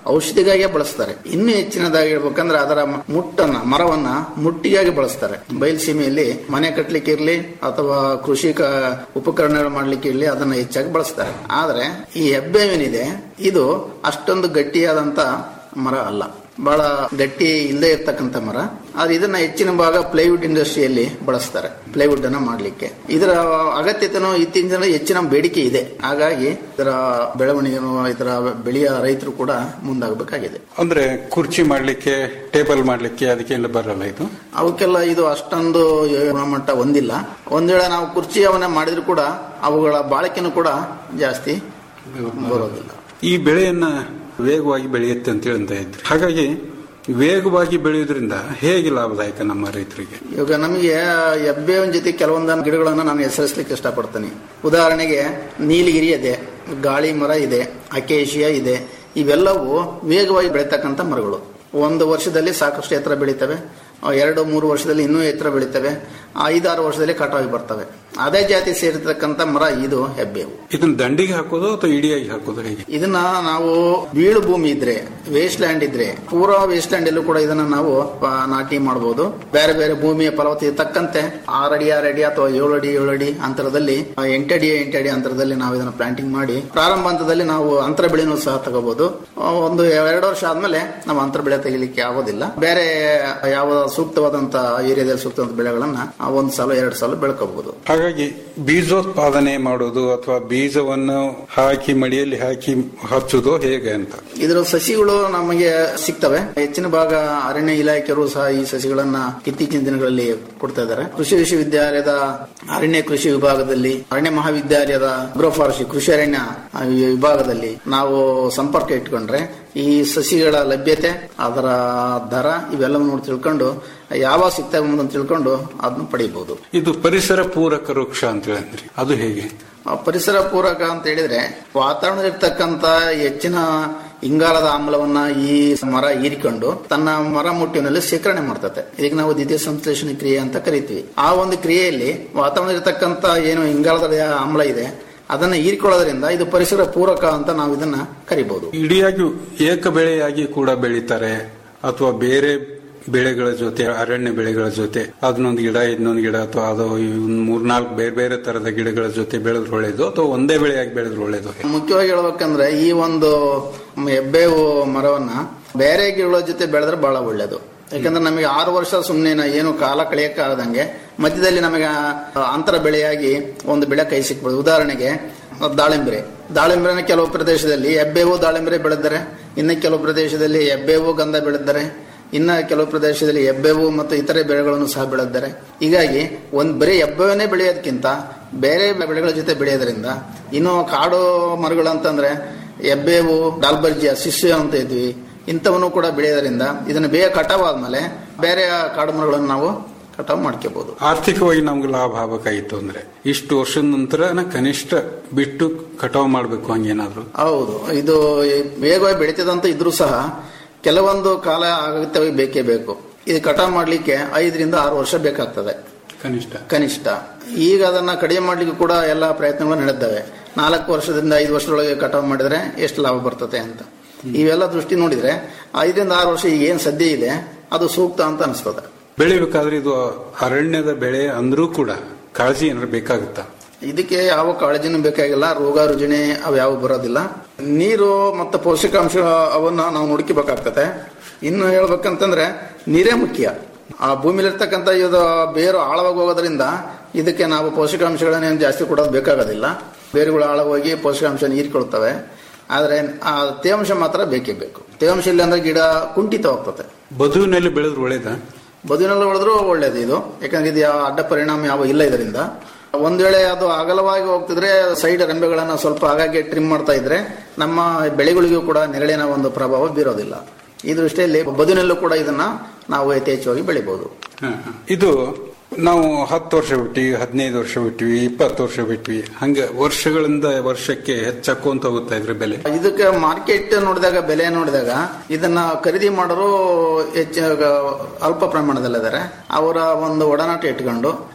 ಔಷಧಿಗಾಗಿ ಬಳಸ್ತಾರೆ ಇನ್ನು ಹೆಚ್ಚಿನದಾಗಿ ಹೇಳ್ಬೇಕಂದ್ರೆ ಅದರ ಮ- ಮುಟ್ಟನ್ನ ಮರವನ್ನ ಮುಟ್ಟಿಗಾಗಿ ಬಳಸ್ತಾರೆ ಬಯಲುಸೀಮೆಯಲ್ಲಿ ಮನೆ ಕಟ್ಟಲಿಕ್ಕೆ ಇರ್ಲಿ ಅಥವಾ ಕೃಷಿ ಕ- ಉಪಕರಣಗಳು ಮಾಡ್ಲಿಕ್ಕೆ ಇರ್ಲಿ ಅದನ್ನ ಹೆಚ್ಚಾಗಿ ಬಳಸ್ತಾರೆ ಆದ್ರೆ ಈ ಹೆಬ್ಬೇವಿನಿದೆ ಇದು ಅಷ್ಟೊಂದು ಗಟ್ಟಿಯಾದಂತ ಮರ ಅಲ್ಲ ಬಹಳ ಗಟ್ಟಿ ಇಲ್ಲದೆ ಇರ್ತಕ್ಕಂಥ ಮರ ಆದ್ರೆ ಇದನ್ನ ಹೆಚ್ಚಿನ ಭಾಗ ಪ್ಲೈವುಡ್ ಇಂಡಸ್ಟ್ರಿಯಲ್ಲಿ ಬಳಸ್ತಾರೆ ಪ್ಲೈವುಡ್ ಅನ್ನ ಮಾಡ್ಲಿಕ್ಕೆ ಇದರ ಅಗತ್ಯತೆನೂ ಇತ್ತೀಚಿನ ದಿನ ಹೆಚ್ಚಿನ ಬೇಡಿಕೆ ಇದೆ ಹಾಗಾಗಿ ಇದರ ಬೆಳವಣಿಗೆನೂ ಇದರ ಬೆಳೆಯ ರೈತರು ಕೂಡ ಮುಂದಾಗಬೇಕಾಗಿದೆ ಅಂದ್ರೆ ಕುರ್ಚಿ ಮಾಡ್ಲಿಕ್ಕೆ ಟೇಬಲ್ ಮಾಡ್ಲಿಕ್ಕೆ ಅದಕ್ಕೆಲ್ಲ ಬರಲ್ಲ ಇದು ಅವಕ್ಕೆಲ್ಲ ಇದು ಅಷ್ಟೊಂದು ಗುಣಮಟ್ಟ ಹೊಂದಿಲ್ಲ ಒಂದ್ ವೇಳೆ ನಾವು ಕುರ್ಚಿ ಅವನ್ನ ಮಾಡಿದ್ರು ಕೂಡ ಅವುಗಳ ಬಾಳಿಕೆನೂ ಕೂಡ ಜಾಸ್ತಿ ಬರೋದಿಲ್ಲ ಈ ಬೆಳೆಯನ್ನ ವೇಗವಾಗಿ ಬೆಳೆಯುತ್ತೆ ಅಂತ ಹೇಳ್ತಾ ಇದ್ರಿ ಹಾಗಾಗಿ ವೇಗವಾಗಿ ಬೆಳೆಯೋದ್ರಿಂದ ಹೇಗೆ ಲಾಭದಾಯಕ ನಮ್ಮ ರೈತರಿಗೆ ಇವಾಗ ನಮಗೆ ಹೆಬ್ಬೇವಿನ ಜೊತೆ ಕೆಲವೊಂದು ಗಿಡಗಳನ್ನು ನಾನು ಹೆಸರಿಸ್ಲಿಕ್ಕೆ ಇಷ್ಟಪಡ್ತೀನಿ ಉದಾಹರಣೆಗೆ ನೀಲಗಿರಿ ಇದೆ ಗಾಳಿ ಮರ ಇದೆ ಅಕೇಶಿಯ ಇದೆ ಇವೆಲ್ಲವೂ ವೇಗವಾಗಿ ಬೆಳೀತಕ್ಕಂಥ ಮರಗಳು ಒಂದು ವರ್ಷದಲ್ಲಿ ಸಾಕಷ್ಟು ಎತ್ತರ ಬೆಳೀತವೆ ಆ, ಎರಡು ಮೂರು ವರ್ಷದಲ್ಲಿ ಇನ್ನೂ ಎತ್ತರ ಬೆಳೀತವೆ ಐದಾರು ವರ್ಷದಲ್ಲಿ ಕಟಾವಿ ಬರ್ತವೆ ಅದೇ ಜಾತಿ ಸೇರಿರ್ತಕ್ಕಂಥ ಮರ ಇದು ಹೆಬ್ಬೇವು ಇದನ್ನ ದಂಡಿಗೆ ಹಾಕೋದು ಅಥವಾ ಇಡಿಯಾಗಿ ಹಾಕೋದು ಹೇಗೆ ಇದನ್ನ ನಾವು ಬೀಳು ಭೂಮಿ ಇದ್ರೆ ವೇಸ್ಟ್ ಲ್ಯಾಂಡ್ ಇದ್ರೆ ಪೂರಾ ವೇಸ್ಟ್ ಲ್ಯಾಂಡ್ ಎಲ್ಲೂ ಕೂಡ ಇದನ್ನ ನಾವು ಆ, ನಾಟಿ ಮಾಡಬಹುದು ಬೇರೆ ಬೇರೆ ಭೂಮಿಯ ಫಲವತ್ತತೆ ತಕ್ಕಂತೆ ಆರು ಅಡಿ ಆರು ಅಡಿ ಅಥವಾ ಏಳು ಅಡಿ ಏಳು ಅಡಿ ಅಂತರದಲ್ಲಿ ಆ, ಎಂಟಡಿ ಎಂಟಡಿ ಅಂತರದಲ್ಲಿ ನಾವು ಇದನ್ನ ಪ್ಲಾಂಟಿಂಗ್ ಮಾಡಿ ಪ್ರಾರಂಭ ಹಂತದಲ್ಲಿ ನಾವು ಅಂತರ ಬೆಳೆನೂ ಸಹ ತಗೋಬಹುದು ಆ, ಒಂದು ಎರಡು ವರ್ಷ ಆದ್ಮೇಲೆ ನಾವು ಅಂತರ ಬೆಳೆ ತೆಗಿಲಿಕ್ಕೆ ಆಗೋದಿಲ್ಲ ಬೇರೆ ಯಾವ ಸೂಕ್ತವಾದಂತ ಏರಿಯಾದಲ್ಲಿ ಸೂಕ್ತವಾದ ಬೆಳೆಗಳನ್ನ ಆ, ಒಂದು ಸಲ ಎರಡು ಸಲ ಬೆಳ್ಕೋಬಹುದು ಹಾಗಾಗಿ ಬೀಜೋತ್ಪಾದನೆ ಮಾಡೋದು ಅಥವಾ ಬೀಜವನ್ನು ಹಾಕಿ ಮಡಿಯಲ್ಲಿ ಹಾಕಿ ಹಚ್ಚುದು ಹೇಗೆ ಅಂತ ಇದರ ಸಸಿಗಳು ನಮಗೆ ಸಿಗ್ತವೆ ಹೆಚ್ಚಿನ ಭಾಗ ಅರಣ್ಯ ಇಲಾಖೆಯವರು ಸಹ ಈ ಸಸಿಗಳನ್ನ ಇತ್ತೀಚಿನ ದಿನಗಳಲ್ಲಿ ಕೊಡ್ತಾ ಇದ್ದಾರೆ ಕೃಷಿ ವಿಶ್ವವಿದ್ಯಾಲಯದ ಅರಣ್ಯ ಕೃಷಿ ವಿಭಾಗದಲ್ಲಿ ಅರಣ್ಯ ಮಹಾವಿದ್ಯಾಲಯದ ಅಗ್ರೋಫಾರೆಸ್ಟ್ರಿ ಕೃಷಿ ಅರಣ್ಯ ಆ, ಈ ವಿಭಾಗದಲ್ಲಿ ನಾವು ಸಂಪರ್ಕ ಇಟ್ಕೊಂಡ್ರೆ ಈ ಸಸಿಗಳ ಲಭ್ಯತೆ ಅದರ ದರ ಇವೆಲ್ಲವನ್ನು ನೋಡಿ ತಿಳ್ಕೊಂಡು ಯಾವ ಸಿಗ್ತವೆ ಅಂತ ತಿಳ್ಕೊಂಡು ಅದನ್ನು ಪಡಿಬಹುದು ಇದು ಪರಿಸರ ಪೂರಕ ವೃಕ್ಷ ಅಂತ ಹೇಳಿದ್ರಿ ಅದು ಹೇಗೆ ಆ ಪರಿಸರ ಪೂರಕ ಅಂತ ಹೇಳಿದ್ರೆ ವಾತಾವರಣದಲ್ಲಿರ್ತಕ್ಕಂಥ ಹೆಚ್ಚಿನ ಇಂಗಾಲದ ಆಮ್ಲವನ್ನ ಈ ಮರ ಹೀರಿಕೊಂಡು ತನ್ನ ಮರ ಮುಟ್ಟಿನಲ್ಲಿ ಶೇಖರಣೆ ಮಾಡ್ತತೆ ಇದಕ್ಕೆ ನಾವು ದ್ವಿತೀಯ ಸಂಶ್ಲೇಷಣೆ ಕ್ರಿಯೆ ಅಂತ ಕರಿತೀವಿ ಆ ಒಂದು ಕ್ರಿಯೆಯಲ್ಲಿ ವಾತಾವರಣದಲ್ಲಿರ್ತಕ್ಕಂಥ ಏನು ಇಂಗಾಲದ ಆಮ್ಲ ಇದೆ ಅದನ್ನ ಹೀರಿಕೊಳ್ಳೋದ್ರಿಂದ ಇದು ಪರಿಸರ ಪೂರಕ ಅಂತ ನಾವು ಇದನ್ನ ಕರಿಬಹುದು ಇಡಿಯಾಗಿ ಏಕ ಬೆಳೆಯಾಗಿ ಕೂಡ ಬೆಳೀತಾರೆ ಅಥವಾ ಬೇರೆ ಬೆಳೆಗಳ ಜೊತೆ ಅರಣ್ಯ ಬೆಳೆಗಳ ಜೊತೆ ಅದನ್ನೊಂದು ಗಿಡ ಇನ್ನೊಂದು ಗಿಡ ಅಥವಾ ಅದು ಒಂದ್ ಮೂರ್ನಾಲ್ಕು ಬೇರೆ ಬೇರೆ ತರದ ಗಿಡಗಳ ಜೊತೆ ಬೆಳೆದ್ರೆ ಒಳ್ಳೇದು ಅಥವಾ ಒಂದೇ ಬೆಳೆಯಾಗಿ ಬೆಳೆದ್ರೆ ಒಳ್ಳೇದು ಮುಖ್ಯವಾಗಿ ಹೇಳ್ಬೇಕಂದ್ರೆ ಈ ಒಂದು ಹೆಬ್ಬೇವು ಮರವನ್ನ ಬೇರೆ ಗಿಡಗಳ ಜೊತೆ ಬೆಳೆದ್ರೆ ಬಹಳ ಒಳ್ಳೇದು ಯಾಕಂದ್ರೆ ನಮಗೆ ಆರು ವರ್ಷ ಸುಮ್ಮನೆ ಏನು ಕಾಲ ಕಳೆಯಕ್ಕಾಗದಂಗೆ ಮಧ್ಯದಲ್ಲಿ ನಮಗೆ ಆ, ಅಂತರ ಬೆಳೆಯಾಗಿ ಒಂದು ಬೆಳೆ ಕೈ ಸಿಕ್ಬೋದು ಉದಾಹರಣೆಗೆ ದಾಳಿಂಬರೆ ದಾಳಿಂಬರೆನ ಕೆಲವು ಪ್ರದೇಶದಲ್ಲಿ ಹೆಬ್ಬೇವು ದಾಳಿಂಬರೆ ಬೆಳೆದರೆ ಇನ್ನು ಕೆಲವು ಪ್ರದೇಶದಲ್ಲಿ ಹೆಬ್ಬೇವು ಗಂಧ ಬೆಳೆದರೆ ಇನ್ನ ಕೆಲವು ಪ್ರದೇಶದಲ್ಲಿ ಹೆಬ್ಬೇವು ಮತ್ತು ಇತರೆ ಬೆಳೆಗಳನ್ನು ಸಹ ಬೆಳೆದಿದ್ದಾರೆ ಹೀಗಾಗಿ ಒಂದ್ ಬರೀ ಹೆಬ್ಬೆವನ್ನೇ ಬೆಳೆಯೋದಕ್ಕಿಂತ ಬೇರೆ ಬೆಳೆಗಳ ಜೊತೆ ಬೆಳೆಯೋದ್ರಿಂದ ಇನ್ನು ಕಾಡು ಮರಗಳು ಅಂತಂದ್ರೆ ಹೆಬ್ಬೇವು ಡಾಲ್ಬರ್ಜಿಯ ಶಿಷ್ಯ ಅಂತ ಇದ್ವಿ ಇಂಥವನ್ನು ಕೂಡ ಬೆಳೆಯೋದ್ರಿಂದ ಇದನ್ನು ಬೇಗ ಕಟಾವ್ ಆದ್ಮೇಲೆ ಬೇರೆ ಕಾಡು ಮರಗಳನ್ನು ನಾವು ಕಟಾವ್ ಮಾಡ್ಕೋಬಹುದು ಆರ್ಥಿಕವಾಗಿ ನಮ್ಗೆ ಲಾಭ ಆಗಬೇಕಾಗಿತ್ತು ಅಂದ್ರೆ ಇಷ್ಟು ವರ್ಷದ ನಂತರ ಕನಿಷ್ಠ ಬಿಟ್ಟು ಕಟಾವು ಮಾಡ್ಬೇಕು ಹಂಗೇನಾದ್ರು ಹೌದು ಇದು ವೇಗವಾಗಿ ಬೆಳೀತದಂತ ಇದ್ರೂ ಸಹ ಕೆಲವೊಂದು ಕಾಲ ಅಗತ್ಯವಾಗಿ ಬೇಕೇ ಬೇಕು ಇದು ಕಟಾವ್ ಮಾಡ್ಲಿಕ್ಕೆ ಐದರಿಂದ ಆರು ವರ್ಷ ಬೇಕಾಗ್ತದೆ ಕನಿಷ್ಠ ಕನಿಷ್ಠ ಈಗ ಅದನ್ನ ಕಡಿಮೆ ಮಾಡ್ಲಿಕ್ಕೆ ಕೂಡ ಎಲ್ಲ ಪ್ರಯತ್ನಗಳು ನಡೆದಿದ್ದಾವೆ ನಾಲ್ಕು ವರ್ಷದಿಂದ ಐದು ವರ್ಷದೊಳಗೆ ಕಟಾವ್ ಮಾಡಿದ್ರೆ ಎಷ್ಟು ಲಾಭ ಬರ್ತದೆ ಅಂತ ಇವೆಲ್ಲ ದೃಷ್ಟಿ ನೋಡಿದ್ರೆ ಐದರಿಂದ ಆರು ವರ್ಷ ಈಗ ಏನ್ ಸದ್ಯ ಇದೆ ಅದು ಸೂಕ್ತ ಅಂತ ಅನಿಸ್ತದೆ ಬೆಳಿಬೇಕಾದ್ರೆ ಇದು ಅರಣ್ಯದ ಬೆಳೆ ಅಂದ್ರೂ ಕೂಡ ಕಾಳಜಿ ಏನಾದ್ರು ಬೇಕಾಗುತ್ತಾ ಇದಕ್ಕೆ ಯಾವ ಕಾಳಜಿನೂ ಬೇಕಾಗಿಲ್ಲ ರೋಗ ರುಜಿನ ಅವು ಯಾವ ಬರೋದಿಲ್ಲ ನೀರು ಮತ್ತು ಪೋಷಕಾಂಶ ಅವನ್ನ ನಾವು ನೋಡ್ಕೋಬೇಕಾಗ್ತದೆ ಇನ್ನು ಹೇಳ್ಬೇಕಂತಂದ್ರೆ ನೀರೇ ಮುಖ್ಯ ಆ ಭೂಮಿಲಿರ್ತಕ್ಕಂಥ ಇದು ಬೇರು ಆಳವಾಗಿ ಹೋಗೋದ್ರಿಂದ ಇದಕ್ಕೆ ನಾವು ಪೋಷಕಾಂಶಗಳನ್ನೇನು ಜಾಸ್ತಿ ಕೊಡೋದು ಬೇಕಾಗೋದಿಲ್ಲ ಬೇರುಗಳು ಆಳವಾಗಿ ಪೋಷಕಾಂಶ ಹೀರಿಕೊಳ್ತವೆ ಆದ್ರೆ ಆ ತೇವಾಂಶ ಮಾತ್ರ ಬೇಕೇ ಬೇಕು ತೇವಾಂಶ ಇಲ್ಲ ಅಂದ್ರೆ ಗಿಡ ಕುಂಠಿತ ಹೋಗ್ತದೆ ಬದುವಿನಲ್ಲಿ ಬೆಳೆದ್ರೆ ಒಳ್ಳೇದಾ ಬದುವಿನಲ್ಲಿ ಹೊಡೆದ್ರು ಒಳ್ಳೇದು ಇದು ಯಾಕಂದ್ರೆ ಇದು ಯಾವ ಅಡ್ಡ ಪರಿಣಾಮ ಯಾವ ಇಲ್ಲ ಇದರಿಂದ ಒಂದ್ ವೇಳೆ ಅದು ಅಗಲವಾಗಿ ಹೋಗ್ತಿದ್ರೆ ಸೈಡ್ ರೆಂಬೆಗಳನ್ನ ಸ್ವಲ್ಪ ಆಗಾಗ್ಗೆ ಟ್ರಿಮ್ ಮಾಡ್ತಾ ಇದ್ರೆ ನಮ್ಮ ಬೆಳೆಗಳಿಗೂ ಕೂಡ ನೆರಳಿನ ಒಂದು ಪ್ರಭಾವ ಬೀರೋದಿಲ್ಲ ಈ ದೃಷ್ಟಿಯಲ್ಲಿ ಬದುವಿನಲ್ಲೂ ಕೂಡ ಇದನ್ನ ನಾವು ಯಥೇಚ್ಛವಾಗಿ ಬೆಳಿಬಹುದು ಹ, ಹ. ಇದು ನಾವು ಹತ್ತು ವರ್ಷ ಬಿಟ್ಟಿವಿ ಹದಿನೈದು ವರ್ಷ ಬಿಟ್ಟಿವಿ ಇಪ್ಪತ್ತು ವರ್ಷ ಬಿಟ್ವಿ ಹಂಗ ವರ್ಷಗಳಿಂದ ವರ್ಷಕ್ಕೆ ಹೆಚ್ಚಾಕೊಂತ ಹೋಗುತ್ತಾ ಇದ್ರ ಬೆಲೆ ಇದಕ್ಕೆ ಮಾರ್ಕೆಟ್ ನೋಡಿದಾಗ ಬೆಲೆ ನೋಡಿದಾಗ ಇದನ್ನ ಖರೀದಿ ಮಾಡೋರು ಹೆಚ್ಚು ಅಲ್ಪ ಪ್ರಮಾಣದಲ್ಲಿದ್ದಾರೆ ಅವರ ಒಂದು ಒಡನಾಟ ಇಟ್ಕೊಂಡು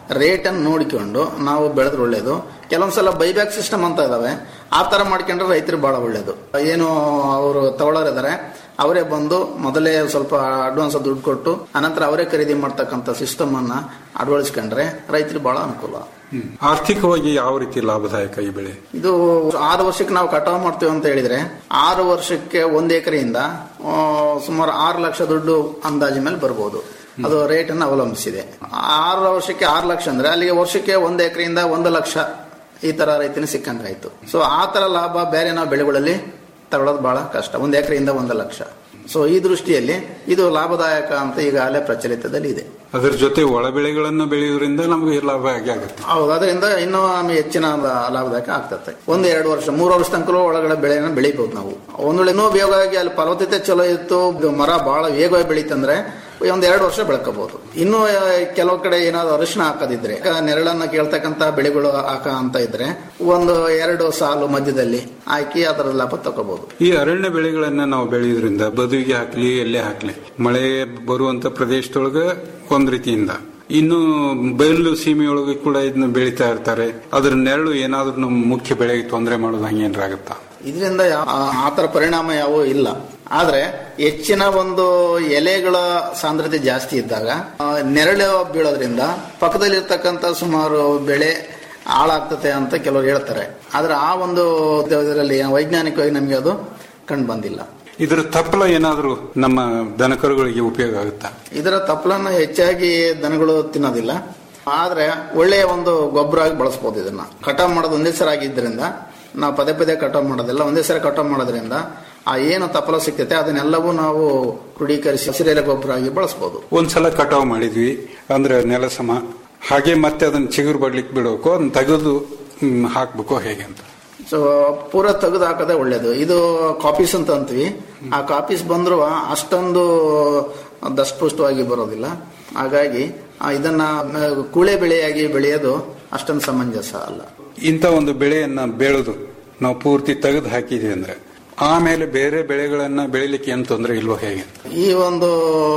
ರೇಟ್ ಅನ್ನು ನೋಡಿಕೊಂಡು ನಾವು ಬೆಳೆದ್ರೆ ಒಳ್ಳೇದು ಕೆಲವೊಂದ್ಸಲ ಬೈಬ್ಯಾಕ್ ಸಿಸ್ಟಮ್ ಅಂತ ಇದಾವೆ ಆ ತರ ಮಾಡ್ಕೊಂಡ್ರೆ ರೈತರಿಗೆ ಬಹಳ ಒಳ್ಳೇದು ಏನು ಅವರು ತಗೊಳ್ಳೋರಿದ್ದಾರೆ ಅವರೇ ಬಂದು ಮೊದಲೇ ಸ್ವಲ್ಪ ಅಡ್ವಾನ್ಸ್ ದುಡ್ಡು ಕೊಟ್ಟು ಅನಂತರ ಅವರೇ ಖರೀದಿ ಮಾಡ್ತಕ್ಕಂಥ ಸಿಸ್ಟಮ್ ಅನ್ನ ಅಳವಡಿಸ್ಕೊಂಡ್ರೆ ರೈತರಿಗೆ ಬಹಳ ಅನುಕೂಲ ಆರ್ಥಿಕವಾಗಿ ಯಾವ ರೀತಿ ಲಾಭದಾಯಕ ಈ ಬೆಳೆ ಇದು ಆರು ವರ್ಷಕ್ಕೆ ನಾವು ಕಟಾವು ಮಾಡ್ತೀವಿ ಅಂತ ಹೇಳಿದ್ರೆ ಆರು ವರ್ಷಕ್ಕೆ ಒಂದು ಎಕರೆಯಿಂದ ಆ, ಸುಮಾರು ಆರು ಲಕ್ಷ ದುಡ್ಡು ಅಂದಾಜು ಮೇಲೆ ಬರ್ಬೋದು ಅದು ರೇಟ್ ಅನ್ನು ಅವಲಂಬಿಸಿದೆ ಆರು ವರ್ಷಕ್ಕೆ ಆರು ಲಕ್ಷ ಅಂದ್ರೆ ಅಲ್ಲಿಗೆ ವರ್ಷಕ್ಕೆ ಒಂದು ಎಕರೆಯಿಂದ ಒಂದು ಲಕ್ಷ ಈ ತರ ರೈತನಿಗೆ ಸಿಕ್ಕಂಗಾಯ್ತು ಸೊ ಆ ತರ ಲಾಭ ಬೇರೆ ನಾವು ಬೆಳೆಗಳಲ್ಲಿ ತಗೊಳ್ಳೋದು ಬಹಳ ಕಷ್ಟ ಒಂದು ಎಕರೆಯಿಂದ ಒಂದು ಲಕ್ಷ ಸೊ ಈ ದೃಷ್ಟಿಯಲ್ಲಿ ಇದು ಲಾಭದಾಯಕ ಅಂತ ಈಗಾಗಲೇ ಪ್ರಚಲಿತದಲ್ಲಿ ಇದೆ ಅದರ ಜೊತೆ ಒಳ ಬೆಳೆಗಳನ್ನು ಬೆಳೆಯೋದ್ರಿಂದ ನಮಗೆ ಲಾಭ ಆಗಿ ಆಗುತ್ತೆ ಹೌದು ಅದರಿಂದ ಇನ್ನೂ ನಮಗೆ ಹೆಚ್ಚಿನ ಲಾಭದಾಯಕ ಆಗ್ತದೆ ಒಂದು ಎರಡು ವರ್ಷ ಮೂರು ವರ್ಷ ತನಕ ಒಳಗಡೆ ಬೆಳೆನ ಬೆಳಿಬಹುದು ನಾವು ಒಂದ್ ವೇಳೆ ಇನ್ನೂ ವೇಗವಾಗಿ ಅಲ್ಲಿ ಫಲವತ್ತತೆ ಚಲೋ ಇತ್ತು ಇದು ಮರ ಬಹಳ ವೇಗವಾಗಿ ಬೆಳೀತಂದ್ರೆ ಒಂದ್ ಎರಡು ವರ್ಷ ಬೆಳ್ಕೋಬಹುದು ಇನ್ನು ಆ, ಕೆಲವು ಕಡೆ ಏನಾದ್ರು ಅರಿಶಿನ ಹಾಕದಿದ್ರೆ ಈಗ ನೆರಳನ್ನ ಕೇಳ್ತಕ್ಕಂತ ಬೆಳೆಗಳು ಹಾಕ ಅಂತ ಇದ್ರೆ ಒಂದು ಎರಡು ಸಾಲು ಮಧ್ಯದಲ್ಲಿ ಹಾಕಿ ಅದರ ಲಾಭ ತಗೋಬಹುದು ಈ ಅರಣ್ಯ ಬೆಳೆಗಳನ್ನ ನಾವು ಬೆಳೆಯೋದ್ರಿಂದ ಬದುವಿಗೆ ಹಾಕ್ಲಿ ಎಲ್ಲೇ ಹಾಕ್ಲಿ ಮಳೆ ಬರುವಂತ ಪ್ರದೇಶದೊಳಗ ಒಂದ್ ರೀತಿಯಿಂದ ಇನ್ನು ಬಯಲು ಸೀಮೆಯೊಳಗೆ ಕೂಡ ಇದನ್ನ ಬೆಳೀತಾ ಇರ್ತಾರೆ ಅದ್ರ ನೆರಳು ಏನಾದ್ರೂ ನಮ್ಮ ಮುಖ್ಯ ಬೆಳೆಗೆ ತೊಂದರೆ ಮಾಡೋದು ಹಂಗೇನ್ರ ಆಗುತ್ತಾ ಇದರಿಂದ ಆತರ ಪರಿಣಾಮ ಯಾವೂ ಇಲ್ಲ ಆದ್ರೆ ಹೆಚ್ಚಿನ ಒಂದು ಎಲೆಗಳ ಸಾಂದ್ರತೆ ಜಾಸ್ತಿ ಇದ್ದಾಗ ಆ, ನೆರಳು ಬೀಳೋದ್ರಿಂದ ಪಕ್ಕದಲ್ಲಿರ್ತಕ್ಕಂಥ ಸುಮಾರು ಬೆಳೆ ಹಾಳಾಗ್ತತೆ ಅಂತ ಕೆಲವರು ಹೇಳ್ತಾರೆ ಆದ್ರೆ ಆ ಒಂದು ಇದರಲ್ಲಿ ವೈಜ್ಞಾನಿಕವಾಗಿ ನಮಗೆ ಅದು ಕಂಡು ಬಂದಿಲ್ಲ ಇದರ ತಪ್ಪಲ ಏನಾದ್ರೂ ನಮ್ಮ ದನಕರುಗಳಿಗೆ ಉಪಯೋಗ ಆಗುತ್ತಾ ಇದರ ತಪ್ಪಲನ್ನ ಹೆಚ್ಚಾಗಿ ದನಗಳು ತಿನ್ನೋದಿಲ್ಲ ಆದ್ರೆ ಒಳ್ಳೆಯ ಒಂದು ಗೊಬ್ಬರ ಆಗಿ ಬಳಸ್ಬೋದು ಇದನ್ನ ಕಟಾವ್ ಮಾಡೋದು ಒಂದೇ ಸರ ಆಗಿದ್ದರಿಂದ ನಾವು ಪದೇ ಪದೇ ಕಟಾವ್ ಮಾಡೋದಿಲ್ಲ ಒಂದೇ ಸಲ ಕಟಾವ್ ಮಾಡೋದ್ರಿಂದ ಆ ಏನು ತಪ್ಪಲ ಸಿಗ್ತೈತೆ ಅದನ್ನೆಲ್ಲವೂ ನಾವು ಕ್ರೋಢೀಕರಿಸಿ ಹಸಿರೆಲೆ ಗೊಬ್ಬರ ಆಗಿ ಬಳಸ್ಬೋದು ಒಂದ್ಸಲ ಕಟಾವ್ ಮಾಡಿದ್ವಿ ಅಂದ್ರೆ ನೆಲ ಸಮ ಹಾಗೆ ಮತ್ತೆ ಅದನ್ನ ಚಿಗುರು ಬಡ್ಲಿಕ್ಕೆ ಬಿಡಬೇಕು ಅದನ್ನ ತೆಗೆದು ಹ್ಮ್, ಹಾಕ್ಬೇಕು ಹೇಗೆ ಅಂತ ಸೊ ಪೂರ ತೆಗೆದು ಹಾಕೋದೇ ಒಳ್ಳೇದು ಇದು ಕಾಪೀಸ್ ಅಂತ ಅಂತೀವಿ ಆ ಕಾಪೀಸ್ ಬಂದ್ರು ಅಷ್ಟೊಂದು ದಷ್ಟಪುಷ್ಟವಾಗಿ ಬರೋದಿಲ್ಲ ಹಾಗಾಗಿ ಆ, ಇದನ್ನ ಆ, ಕೂಳೆ ಬೆಳೆಯಾಗಿ ಬೆಳೆಯೋದು ಅಷ್ಟೊಂದು ಸಮಂಜಸ ಅಲ್ಲ ಇಂಥ ಒಂದು ಬೆಳೆಯನ್ನ ಬೆಳೆದು ನಾವು ಪೂರ್ತಿ ತೆಗೆದು ಹಾಕಿದ್ವಿ ಅಂದ್ರೆ ಆಮೇಲೆ ಬೇರೆ ಬೆಳೆಗಳನ್ನ ಬೆಳಿಲಿಕ್ಕೆ ಏನ್ ತೊಂದರೆ ಇಲ್ವೋ ಹೇಗೆ ಈ ಒಂದು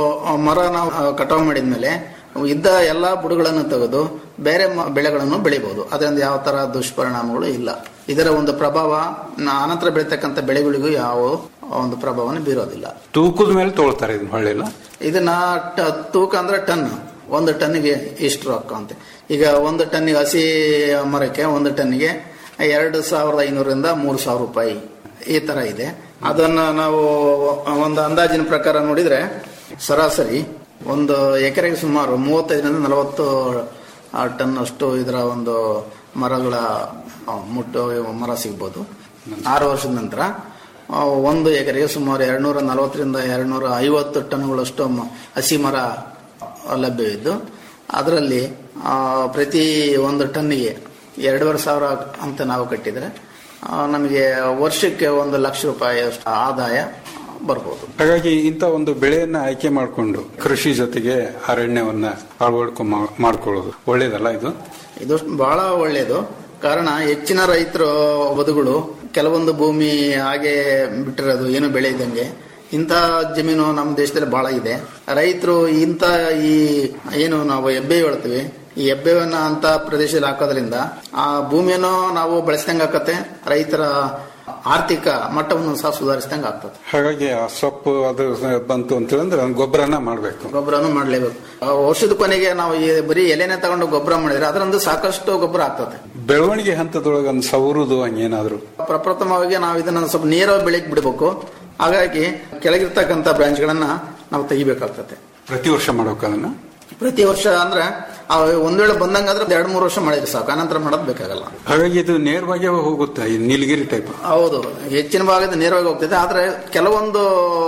ಮರ ನಾವು ಕಟಾವು ಮಾಡಿದ್ಮೇಲೆ ಇದ್ದ ಎಲ್ಲಾ ಬುಡಗಳನ್ನು ತೆಗೆದು ಬೇರೆ ಮ- ಬೆಳೆಗಳನ್ನು ಬೆಳಿಬಹುದು ಅದರಿಂದ ಯಾವ ತರ ದುಷ್ಪರಿಣಾಮಗಳು ಇಲ್ಲ ಇದರ ಒಂದು ಪ್ರಭಾವ ನ- ಅನಂತರ ಬೆಳೀತಕ್ಕಂಥ ಬೆಳೆಗಳಿಗೂ ಯಾವ ಒಂದು ಪ್ರಭಾವವನ್ನು ಬೀರೋದಿಲ್ಲ ತೂಕದ ಮೇಲೆ ತೊಳ್ತಾರೆ ಇದನ್ನ ಹೊಳ್ಳಿಲ್ಲ ಇದನ್ನ ಟ- ತೂಕ ಅಂದ್ರೆ ಟನ್ ಒಂದು ಟನ್ನಿಗೆ ಇಷ್ಟು ರೊಕ್ಕ ಅಂತ ಈಗ ಒಂದು ಟನ್ನಿಗೆ ಹಸಿ ಮರಕ್ಕೆ ಒಂದು ಟನ್ನಿಗೆ ಎರಡು ಸಾವಿರದ ಐನೂರಿಂದ ಮೂರು ಸಾವಿರ ರೂಪಾಯಿ ಈ ತರ ಇದೆ ಅದನ್ನ ನಾವು ಒಂದು ಅಂದಾಜಿನ ಪ್ರಕಾರ ನೋಡಿದ್ರೆ ಸರಾಸರಿ ಒಂದು ಎಕರೆಗೆ ಸುಮಾರು ಮೂವತ್ತೈದರಿಂದ ನಲವತ್ತು ಆ, ಟನ್ ಅಷ್ಟು ಇದರ ಒಂದು ಮರಗಳ ಆ, ಮುಟ್ಟು ಮರ ಸಿಗ್ಬೋದು ಆರು ವರ್ಷದ ನಂತರ ಆ, ಒಂದು ಎಕರೆಗೆ ಸುಮಾರು ಎರಡ್ನೂರ ನಲವತ್ತರಿಂದ ಎರಡ್ನೂರ ಐವತ್ತು ಟನ್ಗಳಷ್ಟು ಮ- ಹಸಿ ಮರ ಲಭ್ಯವಿದ್ದು ಅದರಲ್ಲಿ ಆ, ಪ್ರತಿ ಒಂದು ಟನ್ನಿಗೆ ಎರಡೂವರೆ ಸಾವಿರ ಅಂತ ನಾವು ಕಟ್ಟಿದರೆ ಆ, ನಮಗೆ ವರ್ಷಕ್ಕೆ ಒಂದು ಲಕ್ಷ ರೂಪಾಯಿ ಆದಾಯ ಬರ್ಬೋದು ಹಾಗಾಗಿ ಇಂಥ ಒಂದು ಬೆಳೆಯನ್ನ ಆಯ್ಕೆ ಮಾಡಿಕೊಂಡು ಕೃಷಿ ಜೊತೆಗೆ ಅರಣ್ಯವನ್ನ ಅಳವಡಿಕೆ ಮಾಡ್ಕೊಳ್ಳೋದು ಒಳ್ಳೇದಲ್ಲ ಇದು ಇದು ಬಹಳ ಒಳ್ಳೆಯದು ಕಾರಣ ಹೆಚ್ಚಿನ ರೈತರು ಬದುಗಳು ಕೆಲವೊಂದು ಭೂಮಿ ಹಾಗೆ ಬಿಟ್ಟಿರೋದು ಏನು ಬೆಳೆ ಇದ್ದಂಗೆ ಇಂಥ ಜಮೀನು ನಮ್ಮ ದೇಶದಲ್ಲಿ ಬಹಳ ಇದೆ ರೈತರು ಇಂಥ ಈ ಏನು ನಾವು ಎಬ್ಬೆ ಹೇಳ್ತೀವಿ ಈ ಎಬ್ಬೆವನ್ನ ಅಂತ ಪ್ರದೇಶದಲ್ಲಿ ಹಾಕೋದ್ರಿಂದ ಆ ಭೂಮಿಯನ್ನು ನಾವು ಬಳಸಿದಂಗೆ ಆಕತ್ತೆ ರೈತರ ಆರ್ಥಿಕ ಮಟ್ಟವನ್ನು ಸಹ ಸುಧಾರಿಸಿದಂಗೆ ಆಗ್ತದೆ ಹಾಗಾಗಿ ಆ ಸೊಪ್ಪು ಅದು ಬಂತು ಅಂತ ಹೇಳಿದ್ರೆ ಗೊಬ್ಬರನ ಮಾಡಬೇಕು ಗೊಬ್ಬರನು ಮಾಡಲೇಬೇಕು ವರ್ಷದ ಕೊನೆಗೆ ನಾವು ಈ ಬರೀ ಎಲೆನೆ ತಗೊಂಡು ಗೊಬ್ಬರ ಮಾಡಿದ್ರೆ ಅದರಂದು ಸಾಕಷ್ಟು ಗೊಬ್ಬರ ಆಗ್ತದೆ ಬೆಳವಣಿಗೆ ಹಂತದೊಳಗೆ ಒಂದು ಸವರುದು ಹಂಗೇನಾದ್ರು ಪ್ರಪ್ರಥಮವಾಗಿ ನಾವು ಇದನ್ನ ಸ್ವಲ್ಪ ನೇರವಾಗಿ ಬೆಳಕ್ ಬಿಡಬೇಕು ಹಾಗಾಗಿ ಕೆಳಗಿರ್ತಕ್ಕಂಥ ಬ್ರಾಂಚ್ಗಳನ್ನ ನಾವು ತೆಗಿಬೇಕಾಗ್ತದೆ ಪ್ರತಿ ವರ್ಷ ಮಾಡ್ಬೇಕು ಅದನ್ನ ಪ್ರತಿ ವರ್ಷ ಅಂದ್ರೆ ಆ ಒಂದ್ ವೇಳೆ ಬಂದಂಗಾದ್ರೆ ಎರಡು ಮೂರು ವರ್ಷ ಮಾಡಿದ್ರೆ ಸಾಕು ಅನಂತರ ಮಾಡೋದು ಬೇಕಾಗಲ್ಲ ಹಾಗಾಗಿ ಇದು ನೇರವಾಗಿ ಹೋಗುತ್ತೆ ಈ ನೀಲಗಿರಿ ಟೈಪ್ ಹೌದು ಹೆಚ್ಚಿನ ಭಾಗದ ನೇರವಾಗಿ ಹೋಗ್ತದೆ ಆದ್ರೆ ಕೆಲವೊಂದು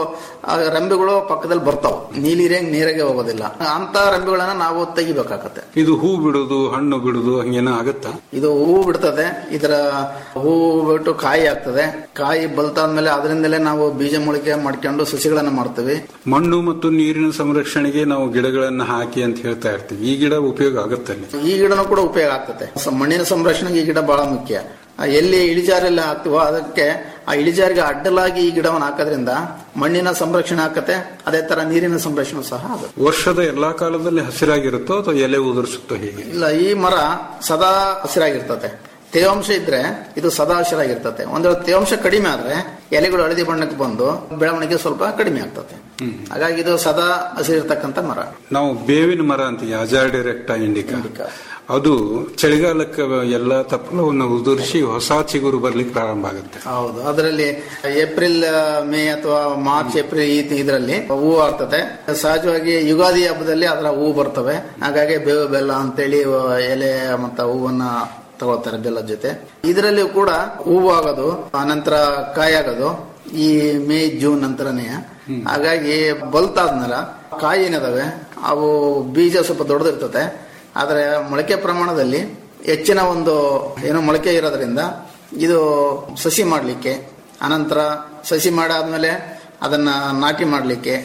ಆ, ರೆಂಬೆಗಳು ಪಕ್ಕದಲ್ಲಿ ಬರ್ತಾವ ನೀಲಿರಂಗ್ ನೇರಾಗೆ ಹೋಗೋದಿಲ್ಲ ಅಂತ ರೆಂಬೆಗಳನ್ನ ನಾವು ತೆಗಿಬೇಕಾಗತ್ತೆ ಇದು ಹೂ ಬಿಡುದು ಹಣ್ಣು ಬಿಡುದು ಹಂಗೇನೋ ಆಗುತ್ತಾ ಇದು ಹೂವು ಬಿಡ್ತದೆ ಇದರ ಹೂವು ಬಿಟ್ಟು ಕಾಯಿ ಆಗ್ತದೆ ಕಾಯಿ ಬಲ್ತಾದ್ಮೇಲೆ ಅದರಿಂದಲೇ ನಾವು ಬೀಜ ಮೊಳಕೆ ಮಾಡ್ಕೊಂಡು ಸಸಿಗಳನ್ನ ಮಾಡ್ತೀವಿ ಮಣ್ಣು ಮತ್ತು ನೀರಿನ ಸಂರಕ್ಷಣೆಗೆ ನಾವು ಗಿಡಗಳನ್ನ ಹಾಕಿ ಅಂತ ಹೇಳ್ತಾ ಇರ್ತೀವಿ ಈ ಗಿಡ ಉಪಯೋಗ ಆಗುತ್ತೆ ಅಲ್ಲಿ ಈ ಗಿಡನೂ ಕೂಡ ಉಪಯೋಗ ಆಗ್ತದೆ ಸ- ಮಣ್ಣಿನ ಸಂರಕ್ಷಣೆಗೆ ಈ ಗಿಡ ಬಹಳ ಮುಖ್ಯ ಆ, ಎಲ್ಲಿ ಇಳಿಜಾರೆಲ್ಲ ಹಾಕ್ತಿವೋ ಅದಕ್ಕೆ ಆ ಇಳಿಜಾರಿಗೆ ಅಡ್ಡಲಾಗಿ ಈ ಗಿಡವನ್ನು ಹಾಕೋದ್ರಿಂದ ಮಣ್ಣಿನ ಸಂರಕ್ಷಣೆ ಆಕತೆ ಅದೇ ತರ ನೀರಿನ ಸಂರಕ್ಷಣೆ ಸಹ ಆಗುತ್ತೆ ವರ್ಷದ ಎಲ್ಲಾ ಕಾಲದಲ್ಲಿ ಹಸಿರಾಗಿರುತ್ತೋ ಅಥವಾ ಎಲೆ ಉದುರಿಸುತ್ತೋ ಹೀಗೆ ಇಲ್ಲ ಈ ಮರ ಸದಾ ಹಸಿರಾಗಿರ್ತತೆ ತೇವಾಂಶ ಇದ್ರೆ ಇದು ಸದಾ ಹಸಿರಾಗಿರ್ತತೆ ಒಂದು ವೇಳೆ ತೇವಾಂಶ ಕಡಿಮೆ ಆದ್ರೆ ಎಲೆಗಳು ಹಳದಿ ಬಣ್ಣಕ್ಕೆ ಬಂದು ಬೆಳವಣಿಗೆ ಸ್ವಲ್ಪ ಕಡಿಮೆ ಆಗ್ತದೆ ಹಾಗಾಗಿ ಇದು ಸದಾ ಹಸಿರಿರ್ತಕ್ಕಂಥ ಮರ ನಾವು ಬೇವಿನ ಮರ ಅಂತೀವಿ ಅಜಾಡಿರೆಕ್ಟಾ ಇಂಡಿಕಾ ಅದು ಚಳಿಗಾಲಕ್ಕೆ ಎಲ್ಲಾ ತಪ್ಪಲವನ್ನು ಉದುರಿಸಿ ಹೊಸ ಚಿಗುರು ಬರ್ಲಿಕ್ಕೆ ಪ್ರಾರಂಭ ಆಗುತ್ತೆ ಹೌದು ಅದರಲ್ಲಿ ಏಪ್ರಿಲ್ ಮೇ ಅಥವಾ ಮಾರ್ಚ್ ಏಪ್ರಿಲ್ ಈ ಇದರಲ್ಲಿ ಹೂವು ಆಗ್ತದೆ ಸಹಜವಾಗಿ ಯುಗಾದಿ ಹಬ್ಬದಲ್ಲಿ ಅದರ ಹೂವು ಬರ್ತವೆ ಹಾಗಾಗಿ ಬೇವು ಬೆಲ್ಲ ಅಂತೇಳಿ ಎಲೆ ಮತ್ತ ಹೂವನ್ನ ತಗೊಳ್ತಾರೆ ಬೆಲ್ಲದ ಜೊತೆ ಇದರಲ್ಲಿ ಕೂಡ ಹೂವು ಆಗೋದು ಅನಂತರ ಕಾಯಿ ಆಗೋದು ಈ ಮೇ ಜೂನ್ ನಂತರನೇ ಹಾಗಾಗಿ ಬಲ್ತಾದ್ಮೇಲೆ ಕಾಯಿ ಏನಿದಾವೆ ಅವು ಬೀಜ ಸ್ವಲ್ಪ ದೊಡ್ಡದಿರ್ತದೆ ಆದರೆ ಮೊಳಕೆ ಪ್ರಮಾಣದಲ್ಲಿ ಹೆಚ್ಚಿನ ಒಂದು ಏನು ಮೊಳಕೆ ಇರೋದ್ರಿಂದ ಇದು ಸಸಿ ಮಾಡಲಿಕ್ಕೆ ಅನಂತರ ಸಸಿ ಮಾಡಾದ್ಮೇಲೆ ಅದನ್ನ ನಾಟಿ ಮಾಡಲಿಕ್ಕೆ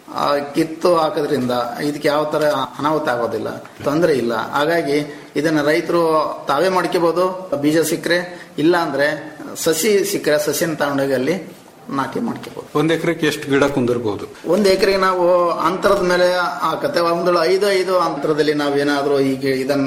ಕಿತ್ತು ಹಾಕೋದ್ರಿಂದ ಇದಕ್ಕೆ ಯಾವ ತರ ಅನಾಹುತ ಆಗೋದಿಲ್ಲ ತೊಂದರೆ ಇಲ್ಲ ಹಾಗಾಗಿ ಇದನ್ನ ರೈತರು ತಾವೇ ಮಾಡ್ಕೋಬಹುದು ಬೀಜ ಸಿಕ್ಕರೆ ಇಲ್ಲ ಅಂದ್ರೆ ಸಸಿ ಸಿಕ್ಕರೆ ಸಸಿನ ತಗೊಂಡೋಗಿ ಅಲ್ಲಿ ನಾಟಿ ಮಾಡ್ಕೋಬಹುದು ಒಂದ್ ಎಕರೆಗೆ ಎಷ್ಟು ಗಿಡ ಕುಂದಿರ್ಬೋದು ಒಂದು ಎಕರೆಗೆ ನಾವು ಅಂತರದ ಮೇಲೆ ಹಾಕತ್ತೆ ಒಂದು ಐದು ಐದು ಅಂತರದಲ್ಲಿ ನಾವೇನಾದ್ರೂ ಈಗ ಇದನ್ನ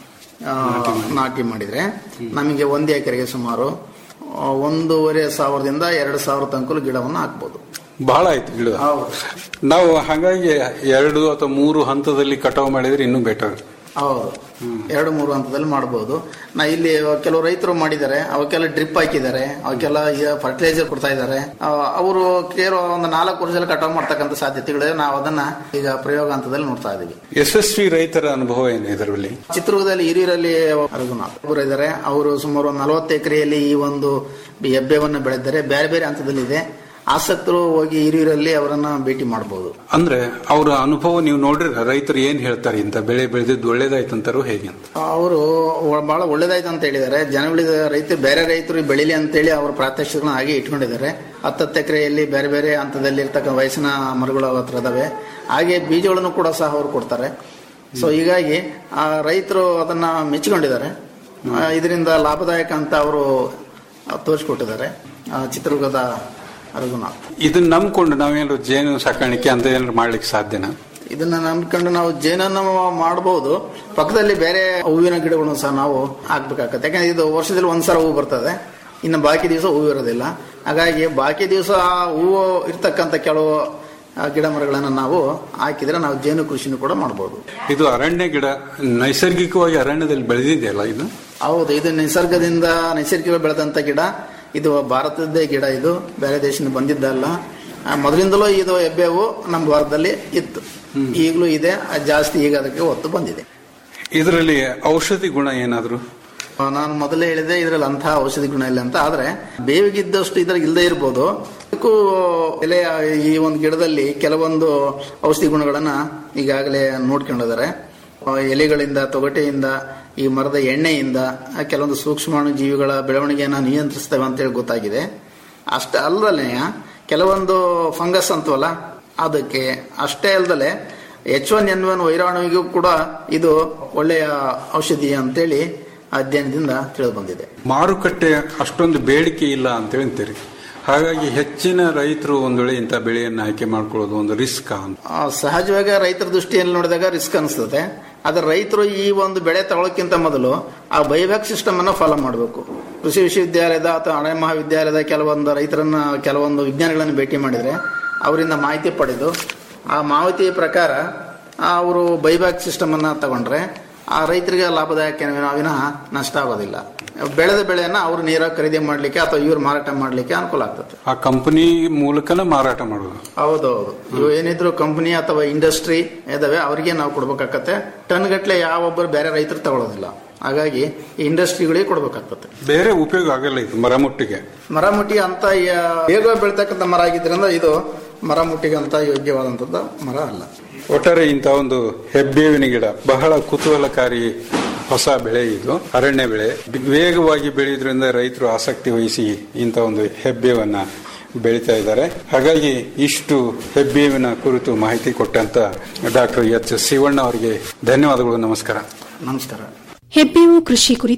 ಆ, ನಾಟಿ ಮಾಡಿದ್ರೆ ನಮಗೆ ಒಂದು ಎಕರೆಗೆ ಸುಮಾರು ಆ, ಒಂದೂವರೆ ಸಾವಿರದಿಂದ ಎರಡು ಸಾವಿರ ತನಕ ಗಿಡವನ್ನು ಹಾಕ್ಬೋದು ಬಹಳ ಆಯ್ತು ಗಿಡ ಹೌದು ನಾವು ಹಾಗಾಗಿ ಎರಡು ಅಥವಾ ಮೂರು ಹಂತದಲ್ಲಿ ಕಟಾವು ಮಾಡಿದ್ರೆ ಇನ್ನೂ ಬೆಟರ್ ಹೌದು ಎರಡು ಮೂರು ಹಂತದಲ್ಲಿ ಮಾಡಬಹುದು ನಾ ಇಲ್ಲಿ ಕೆಲವು ರೈತರು ಮಾಡಿದ್ದಾರೆ ಅವಕ್ಕೆಲ್ಲ ಡ್ರಿಪ್ ಹಾಕಿದ್ದಾರೆ ಅವಕ್ಕೆಲ್ಲ ಫರ್ಟಿಲೈಸರ್ ಕೊಡ್ತಾ ಇದ್ದಾರೆ ಅವರು ಕೇವಲ ಒಂದು ನಾಲ್ಕು ವರ್ಷದಲ್ಲಿ ಕಟಾವು ಮಾಡ್ತಕ್ಕಂಥ ಸಾಧ್ಯತೆಗಳಿವೆ ನಾವು ಅದನ್ನ ಈಗ ಪ್ರಯೋಗ ಹಂತದಲ್ಲಿ ನೋಡ್ತಾ ಇದೀವಿ ಯಶಸ್ವಿ ರೈತರ ಅನುಭವ ಏನು ಇದರಲ್ಲಿ ಚಿತ್ರದುರ್ಗದಲ್ಲಿ ಹಿರಿಯೂರಲ್ಲಿ ರಘುನಾಥ್ ಅವರು ಇದ್ದಾರೆ ಅವರು ಸುಮಾರು ನಲವತ್ತು ಎಕರೆಯಲ್ಲಿ ಈ ಒಂದು ಹೆಬ್ಬೆವನ್ನು ಬೆಳೆದಿದ್ದಾರೆ ಬೇರೆ ಬೇರೆ ಹಂತದಲ್ಲಿದೆ ಆಸಕ್ತರು ಹೋಗಿ ಹಿರಿಯೂರಲ್ಲಿ ಅವರನ್ನ ಭೇಟಿ ಮಾಡಬಹುದು ಅಂದ್ರೆ ಅವರ ಅನುಭವ ನೀವು ನೋಡ್ರಿ ರೈತರು ಏನ್ ಹೇಳ್ತಾರೆ ಇಂತ ಬೆಳೆ ಬೆಳೆದಿದ್ದು ಒಳ್ಳೇದಾಯ್ತಂತಾರು ಹೇಗೆ ಅಂತ ಅವರು ಬಹಳ ಒಳ್ಳೇದಾಯ್ತು ಅಂತ ಹೇಳಿದ್ದಾರೆ ಜನಗಳಿದ ರೈತರು ಬೇರೆ ರೈತರು ಬೆಳಿಲಿ ಅಂತೇಳಿ ಅವ್ರ ಪ್ರಾತ್ಯಕ್ಷಿಗಳನ್ನ ಹಾಗೆ ಇಟ್ಕೊಂಡಿದ್ದಾರೆ ಹತ್ತತ್ತು ಎಕರೆಯಲ್ಲಿ ಬೇರೆ ಬೇರೆ ಹಂತದಲ್ಲಿ ಇರ್ತಕ್ಕಂಥ ವಯಸ್ಸಿನ ಮರಗಳು ಅವ್ರ ಹತ್ರ ಇದಾವೆ ಹಾಗೆ ಬೀಜಗಳನ್ನು ಕೂಡ ಸಹ ಅವರು ಕೊಡ್ತಾರೆ ಸೊ ಹೀಗಾಗಿ ಆ ರೈತರು ಅದನ್ನ ಮೆಚ್ಚಿಕೊಂಡಿದ್ದಾರೆ ಆ, ಇದರಿಂದ ಲಾಭದಾಯಕ ಅಂತ ಅವರು ತೋರಿಸ್ಕೊಟ್ಟಿದ್ದಾರೆ ಆ, ಚಿತ್ರದುರ್ಗದ ರಘುನಾಥ್ ಇದನ್ನ ನಂಬ್ಕೊಂಡು ನಾವೇನಾದ್ರು ಜೇನು ಸಾಕಾಣಿಕೆ ಅಂತ ಏನಾದ್ರು ಮಾಡ್ಲಿಕ್ಕೆ ಸಾಧ್ಯನಾ ಇದನ್ನ ನಂಬ್ಕೊಂಡು ನಾವು ಜೇನನ್ನು ಮಾಡಬಹುದು ಪಕ್ಕದಲ್ಲಿ ಬೇರೆ ಹೂವಿನ ಗಿಡಗಳನ್ನು ಸಹ ನಾವು ಹಾಕ್ಬೇಕಾಗತ್ತೆ ಯಾಕಂದ್ರೆ ಇದು ವರ್ಷದಲ್ಲಿ ಒಂದ್ಸಲ ಹೂವು ಬರ್ತದೆ ಇನ್ನು ಬಾಕಿ ದಿವಸ ಹೂವು ಇರೋದಿಲ್ಲ ಹಾಗಾಗಿ ಬಾಕಿ ದಿವಸ ಹೂವು ಇರ್ತಕ್ಕಂಥ ಕೆಲವು ಆ, ಗಿಡ ಮರಗಳನ್ನು ನಾವು ಹಾಕಿದ್ರೆ ನಾವು ಜೇನು ಕೃಷಿನೂ ಕೂಡ ಮಾಡಬಹುದು ಇದು ಅರಣ್ಯ ಗಿಡ ನೈಸರ್ಗಿಕವಾಗಿ ಅರಣ್ಯದಲ್ಲಿ ಬೆಳೆದಿದೆಯಲ್ಲ ಇದು ಹೌದು ಇದು ನಿಸರ್ಗದಿಂದ ನೈಸರ್ಗಿಕ ಬೆಳೆದಂತ ಗಿಡ ಇದು ಭಾರತದ್ದೇ ಗಿಡ ಇದು ಬೇರೆ ದೇಶದಿಂದ ಬಂದಿದ್ದಲ್ಲ ಆ, ಮೊದಲಿಂದಲೂ ಇದು ಹೆಬ್ಬೇವು ನಮ್ಮ ಭಾರತದಲ್ಲಿ ಇತ್ತು ಈಗಲೂ ಇದೆ ಅದ್ ಜಾಸ್ತಿ ಈಗ ಅದಕ್ಕೆ ಒತ್ತು ಬಂದಿದೆ ಇದರಲ್ಲಿ ಔಷಧಿ ಗುಣ ಏನಾದ್ರು ಆ, ನಾನು ಮೊದಲೇ ಹೇಳಿದೆ ಇದರಲ್ಲಿ ಅಂತಹ ಔಷಧಿ ಗುಣ ಇಲ್ಲ ಅಂತ ಆದ್ರೆ ಬೇವಿಗಿದ್ದಷ್ಟು ಇದ್ರಲ್ಲಿ ಇಲ್ಲದೆ ಇರ್ಬೋದು ಇದಕ್ಕೂ ಎಲೆ ಈ ಒಂದು ಗಿಡದಲ್ಲಿ ಕೆಲವೊಂದು ಔಷಧಿ ಗುಣಗಳನ್ನ ಈಗಾಗಲೇ ನೋಡ್ಕೊಂಡಿದ್ದಾರೆ ಆ, ಎಲೆಗಳಿಂದ ತೊಗಟೆಯಿಂದ ಈ ಮರದ ಎಣ್ಣೆಯಿಂದ ಆ, ಕೆಲವೊಂದು ಸೂಕ್ಷ್ಮಾಣು ಜೀವಿಗಳ ಬೆಳವಣಿಗೆಯನ್ನು ನಿಯಂತ್ರಿಸ್ತವೆ ಅಂತೇಳಿ ಗೊತ್ತಾಗಿದೆ ಅಷ್ಟೇ ಅಲ್ಲದಲ್ಲೇ ಕೆಲವೊಂದು ಫಂಗಸ್ ಅಂತವಲ್ಲ ಅದಕ್ಕೆ ಅಷ್ಟೇ ಅಲ್ಲದಲೆ ಎಚ್ ಒನ್ ಎನ್ ಒನ್ ವೈರಾಣುವಿಗೂ ಕೂಡ ಇದು ಒಳ್ಳೆಯ ಔಷಧಿ ಅಂತೇಳಿ ಅಧ್ಯಯನದಿಂದ ತಿಳಿದು ಬಂದಿದೆ ಮಾರುಕಟ್ಟೆ ಅಷ್ಟೊಂದು ಬೇಡಿಕೆ ಇಲ್ಲ ಅಂತೇಳಿ ಅಂತೀರಿ ಹಾಗಾಗಿ ಹೆಚ್ಚಿನ ರೈತರು ಒಂದ್ ವೇಳೆ ಇಂಥ ಬೆಳೆಯನ್ನು ಆಯ್ಕೆ ಮಾಡ್ಕೊಳ್ಳೋದು ಒಂದು ರಿಸ್ಕ್ ಅಂತ ಆ, ಸಹಜವಾಗಿ ರೈತರ ದೃಷ್ಟಿಯಲ್ಲಿ ನೋಡಿದಾಗ ರಿಸ್ಕ್ ಅನಿಸ್ತದೆ ಆದ್ರೆ ರೈತರು ಈ ಒಂದು ಬೆಳೆ ತಗೊಳ್ಳೋಕ್ಕಿಂತ ಮೊದಲು ಆ ಬೈಬ್ಯಾಕ್ ಸಿಸ್ಟಮ್ ಅನ್ನ ಫಾಲೋ ಮಾಡಬೇಕು ಕೃಷಿ ವಿಶ್ವವಿದ್ಯಾಲಯದ ಅಥವಾ ಅಣೆ ಮಹಾವಿದ್ಯಾಲಯದ ಕೆಲವೊಂದು ರೈತರನ್ನ ಕೆಲವೊಂದು ವಿಜ್ಞಾನಿಗಳನ್ನು ಭೇಟಿ ಮಾಡಿದ್ರೆ ಅವರಿಂದ ಮಾಹಿತಿ ಪಡೆದು ಆ ಮಾಹಿತಿ ಪ್ರಕಾರ ಅವರು ಬೈಬ್ಯಾಕ್ ಸಿಸ್ಟಮ್ ಅನ್ನ ತಗೊಂಡ್ರೆ ಆ ರೈತರಿಗೆ ಲಾಭದಾಯಕ ವಿನಃ ನಷ್ಟ ಆಗೋದಿಲ್ಲ ಬೆಳೆದ ಬೆಳೆಯನ್ನ ಅವರು ನೇರ ಖರೀದಿ ಮಾಡ್ಲಿಕ್ಕೆ ಅಥವಾ ಇವ್ರು ಮಾರಾಟ ಮಾಡ್ಲಿಕ್ಕೆ ಅನುಕೂಲ ಆಗ್ತದೆ ಆ ಕಂಪನಿ ಮೂಲಕನೇ ಮಾರಾಟ ಮಾಡೋದು ಹೌದೌದು ಇವು ಏನಿದ್ರು ಕಂಪನಿ ಅಥವಾ ಇಂಡಸ್ಟ್ರಿ ಇದಾವೆ ಅವರಿಗೆ ನಾವು ಕೊಡ್ಬೇಕಾಗತ್ತೆ ಟನ್ ಗಟ್ಲೆ ಯಾವೊಬ್ಬರು ಬೇರೆ ರೈತರು ತಗೊಳ್ಳೋದಿಲ್ಲ ಹಾಗಾಗಿ ಈ ಇಂಡಸ್ಟ್ರಿಗಳಿಗೆ ಕೊಡ್ಬೇಕಾಗ್ತದೆ ಬೇರೆ ಉಪಯೋಗ ಆಗಲ್ಲ ಇದು ಮರಮುಟ್ಟಿಗೆ ಮರಮುಟ್ಟಿ ಅಂತ ಯ- ಬೇಗ ಬೆಳ್ತಕ್ಕಂಥ ಮರ ಆಗಿದ್ರಿಂದ ಇದು ಮರಮುಟ್ಟಿಗೆ ಅಂತ ಯೋಗ್ಯವಾದಂತದ್ದು ಮರ ಅಲ್ಲ ಒಟ್ಟಾರೆ ಇಂಥ ಒಂದು ಹೆಬ್ಬೇವಿನ ಗಿಡ ಬಹಳ ಕುತೂಹಲಕಾರಿ ಹೊಸ ಬೆಳೆ ಇದು ಅರಣ್ಯ ಬೆಳೆ ವೇಗವಾಗಿ ಬೆಳೆಯೋದ್ರಿಂದ ರೈತರು ಆಸಕ್ತಿ ವಹಿಸಿ ಇಂಥ ಒಂದು ಹೆಬ್ಬೇವನ್ನ ಬೆಳೀತಾ ಇದ್ದಾರೆ ಹಾಗಾಗಿ ಇಷ್ಟು ಹೆಬ್ಬೇವಿನ ಕುರಿತು ಮಾಹಿತಿ ಕೊಟ್ಟಂತ ಡಾಕ್ಟರ್ ಎಚ್ ಶಿವಣ್ಣ ಅವರಿಗೆ ಧನ್ಯವಾದಗಳು ನಮಸ್ಕಾರ ನಮಸ್ಕಾರ ಹೆಬ್ಬೇವು ಕೃಷಿ ಕುರಿತು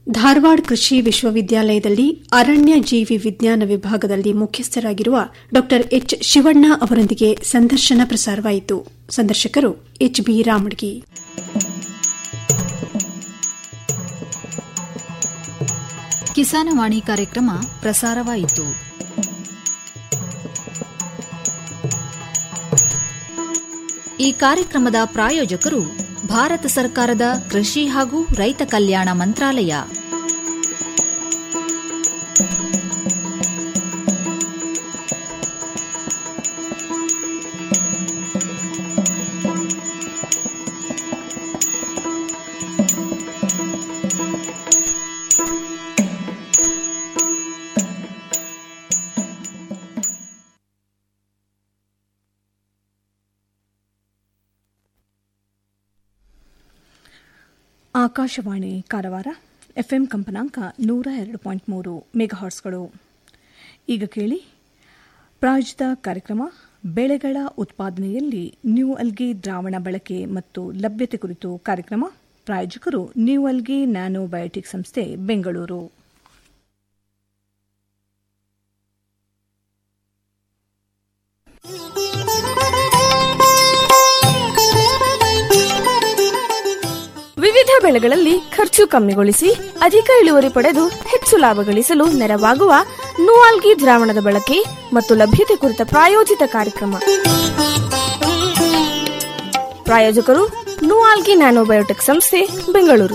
ಧಾರವಾಡ ಕೃಷಿ ವಿಶ್ವವಿದ್ಯಾಲಯದಲ್ಲಿ ಅರಣ್ಯ ಜೀವಿ ವಿಜ್ಞಾನ ವಿಭಾಗದಲ್ಲಿ ಮುಖ್ಯಸ್ಥರಾಗಿರುವ ಡಾ ಎಚ್ ಶಿವಣ್ಣ ಅವರೊಂದಿಗೆ ಸಂದರ್ಶನ ಪ್ರಸಾರವಾಯಿತು ಸಂದರ್ಶಕರು ಎಚ್ ಬಿ ರಾಮಡ್ಗಿ ಕಿಸಾನವಾಣಿ ಕಾರ್ಯಕ್ರಮ ಪ್ರಸಾರವಾಯಿತು ಈ ಕಾರ್ಯಕ್ರಮದ ಪ್ರಾಯೋಜಕರು ಭಾರತ ಸರ್ಕಾರದ ಕೃಷಿ ಹಾಗೂ ರೈತ ಕಲ್ಯಾಣ ಮಂತ್ರಾಲಯ ಆಕಾಶವಾಣಿ ಕಾರವಾರ ಎಫ್ಎಂ ಕಂಪನಾಂಕ ನೂರ ಎರಡು ಪಾಯಿಂಟ್ ಮೂರು ಮೆಗಾಹಾರ್ಸ್ಗಳು ಈಗ ಕೇಳಿ ಪ್ರಾಯೋಜಿತ ಕಾರ್ಯಕ್ರಮ ಬೆಳೆಗಳ ಉತ್ಪಾದನೆಯಲ್ಲಿ ನ್ಯೂ ಅಲ್ಗಿ ದ್ರಾವಣ ಬಳಕೆ ಮತ್ತು ಲಭ್ಯತೆ ಕುರಿತು ಕಾರ್ಯಕ್ರಮ ಪ್ರಾಯೋಜಕರು ನ್ಯೂ ಅಲ್ಗಿ ನ್ಯಾನೋ ಬಯೋಟಿಕ್ ಸಂಸ್ಥೆ ಬೆಂಗಳೂರು ವಿವಿಧ ಬೆಳೆಗಳಲ್ಲಿ ಖರ್ಚು ಕಮ್ಮಿಗೊಳಿಸಿ ಅಧಿಕ ಇಳುವರಿ ಪಡೆದು ಹೆಚ್ಚು ಲಾಭ ಗಳಿಸಲು ನೆರವಾಗುವ ನೂವಾಲ್ಗಿ ದ್ರಾವಣದ ಬಳಕೆ ಮತ್ತು ಲಭ್ಯತೆ ಕುರಿತ ಪ್ರಾಯೋಜಿತ ಕಾರ್ಯಕ್ರಮ ಪ್ರಾಯೋಜಕರು ನೂವಾಲ್ಗಿ ನ್ಯಾನೋಬಯೋಟೆಕ್ ಸಂಸ್ಥೆ ಬೆಂಗಳೂರು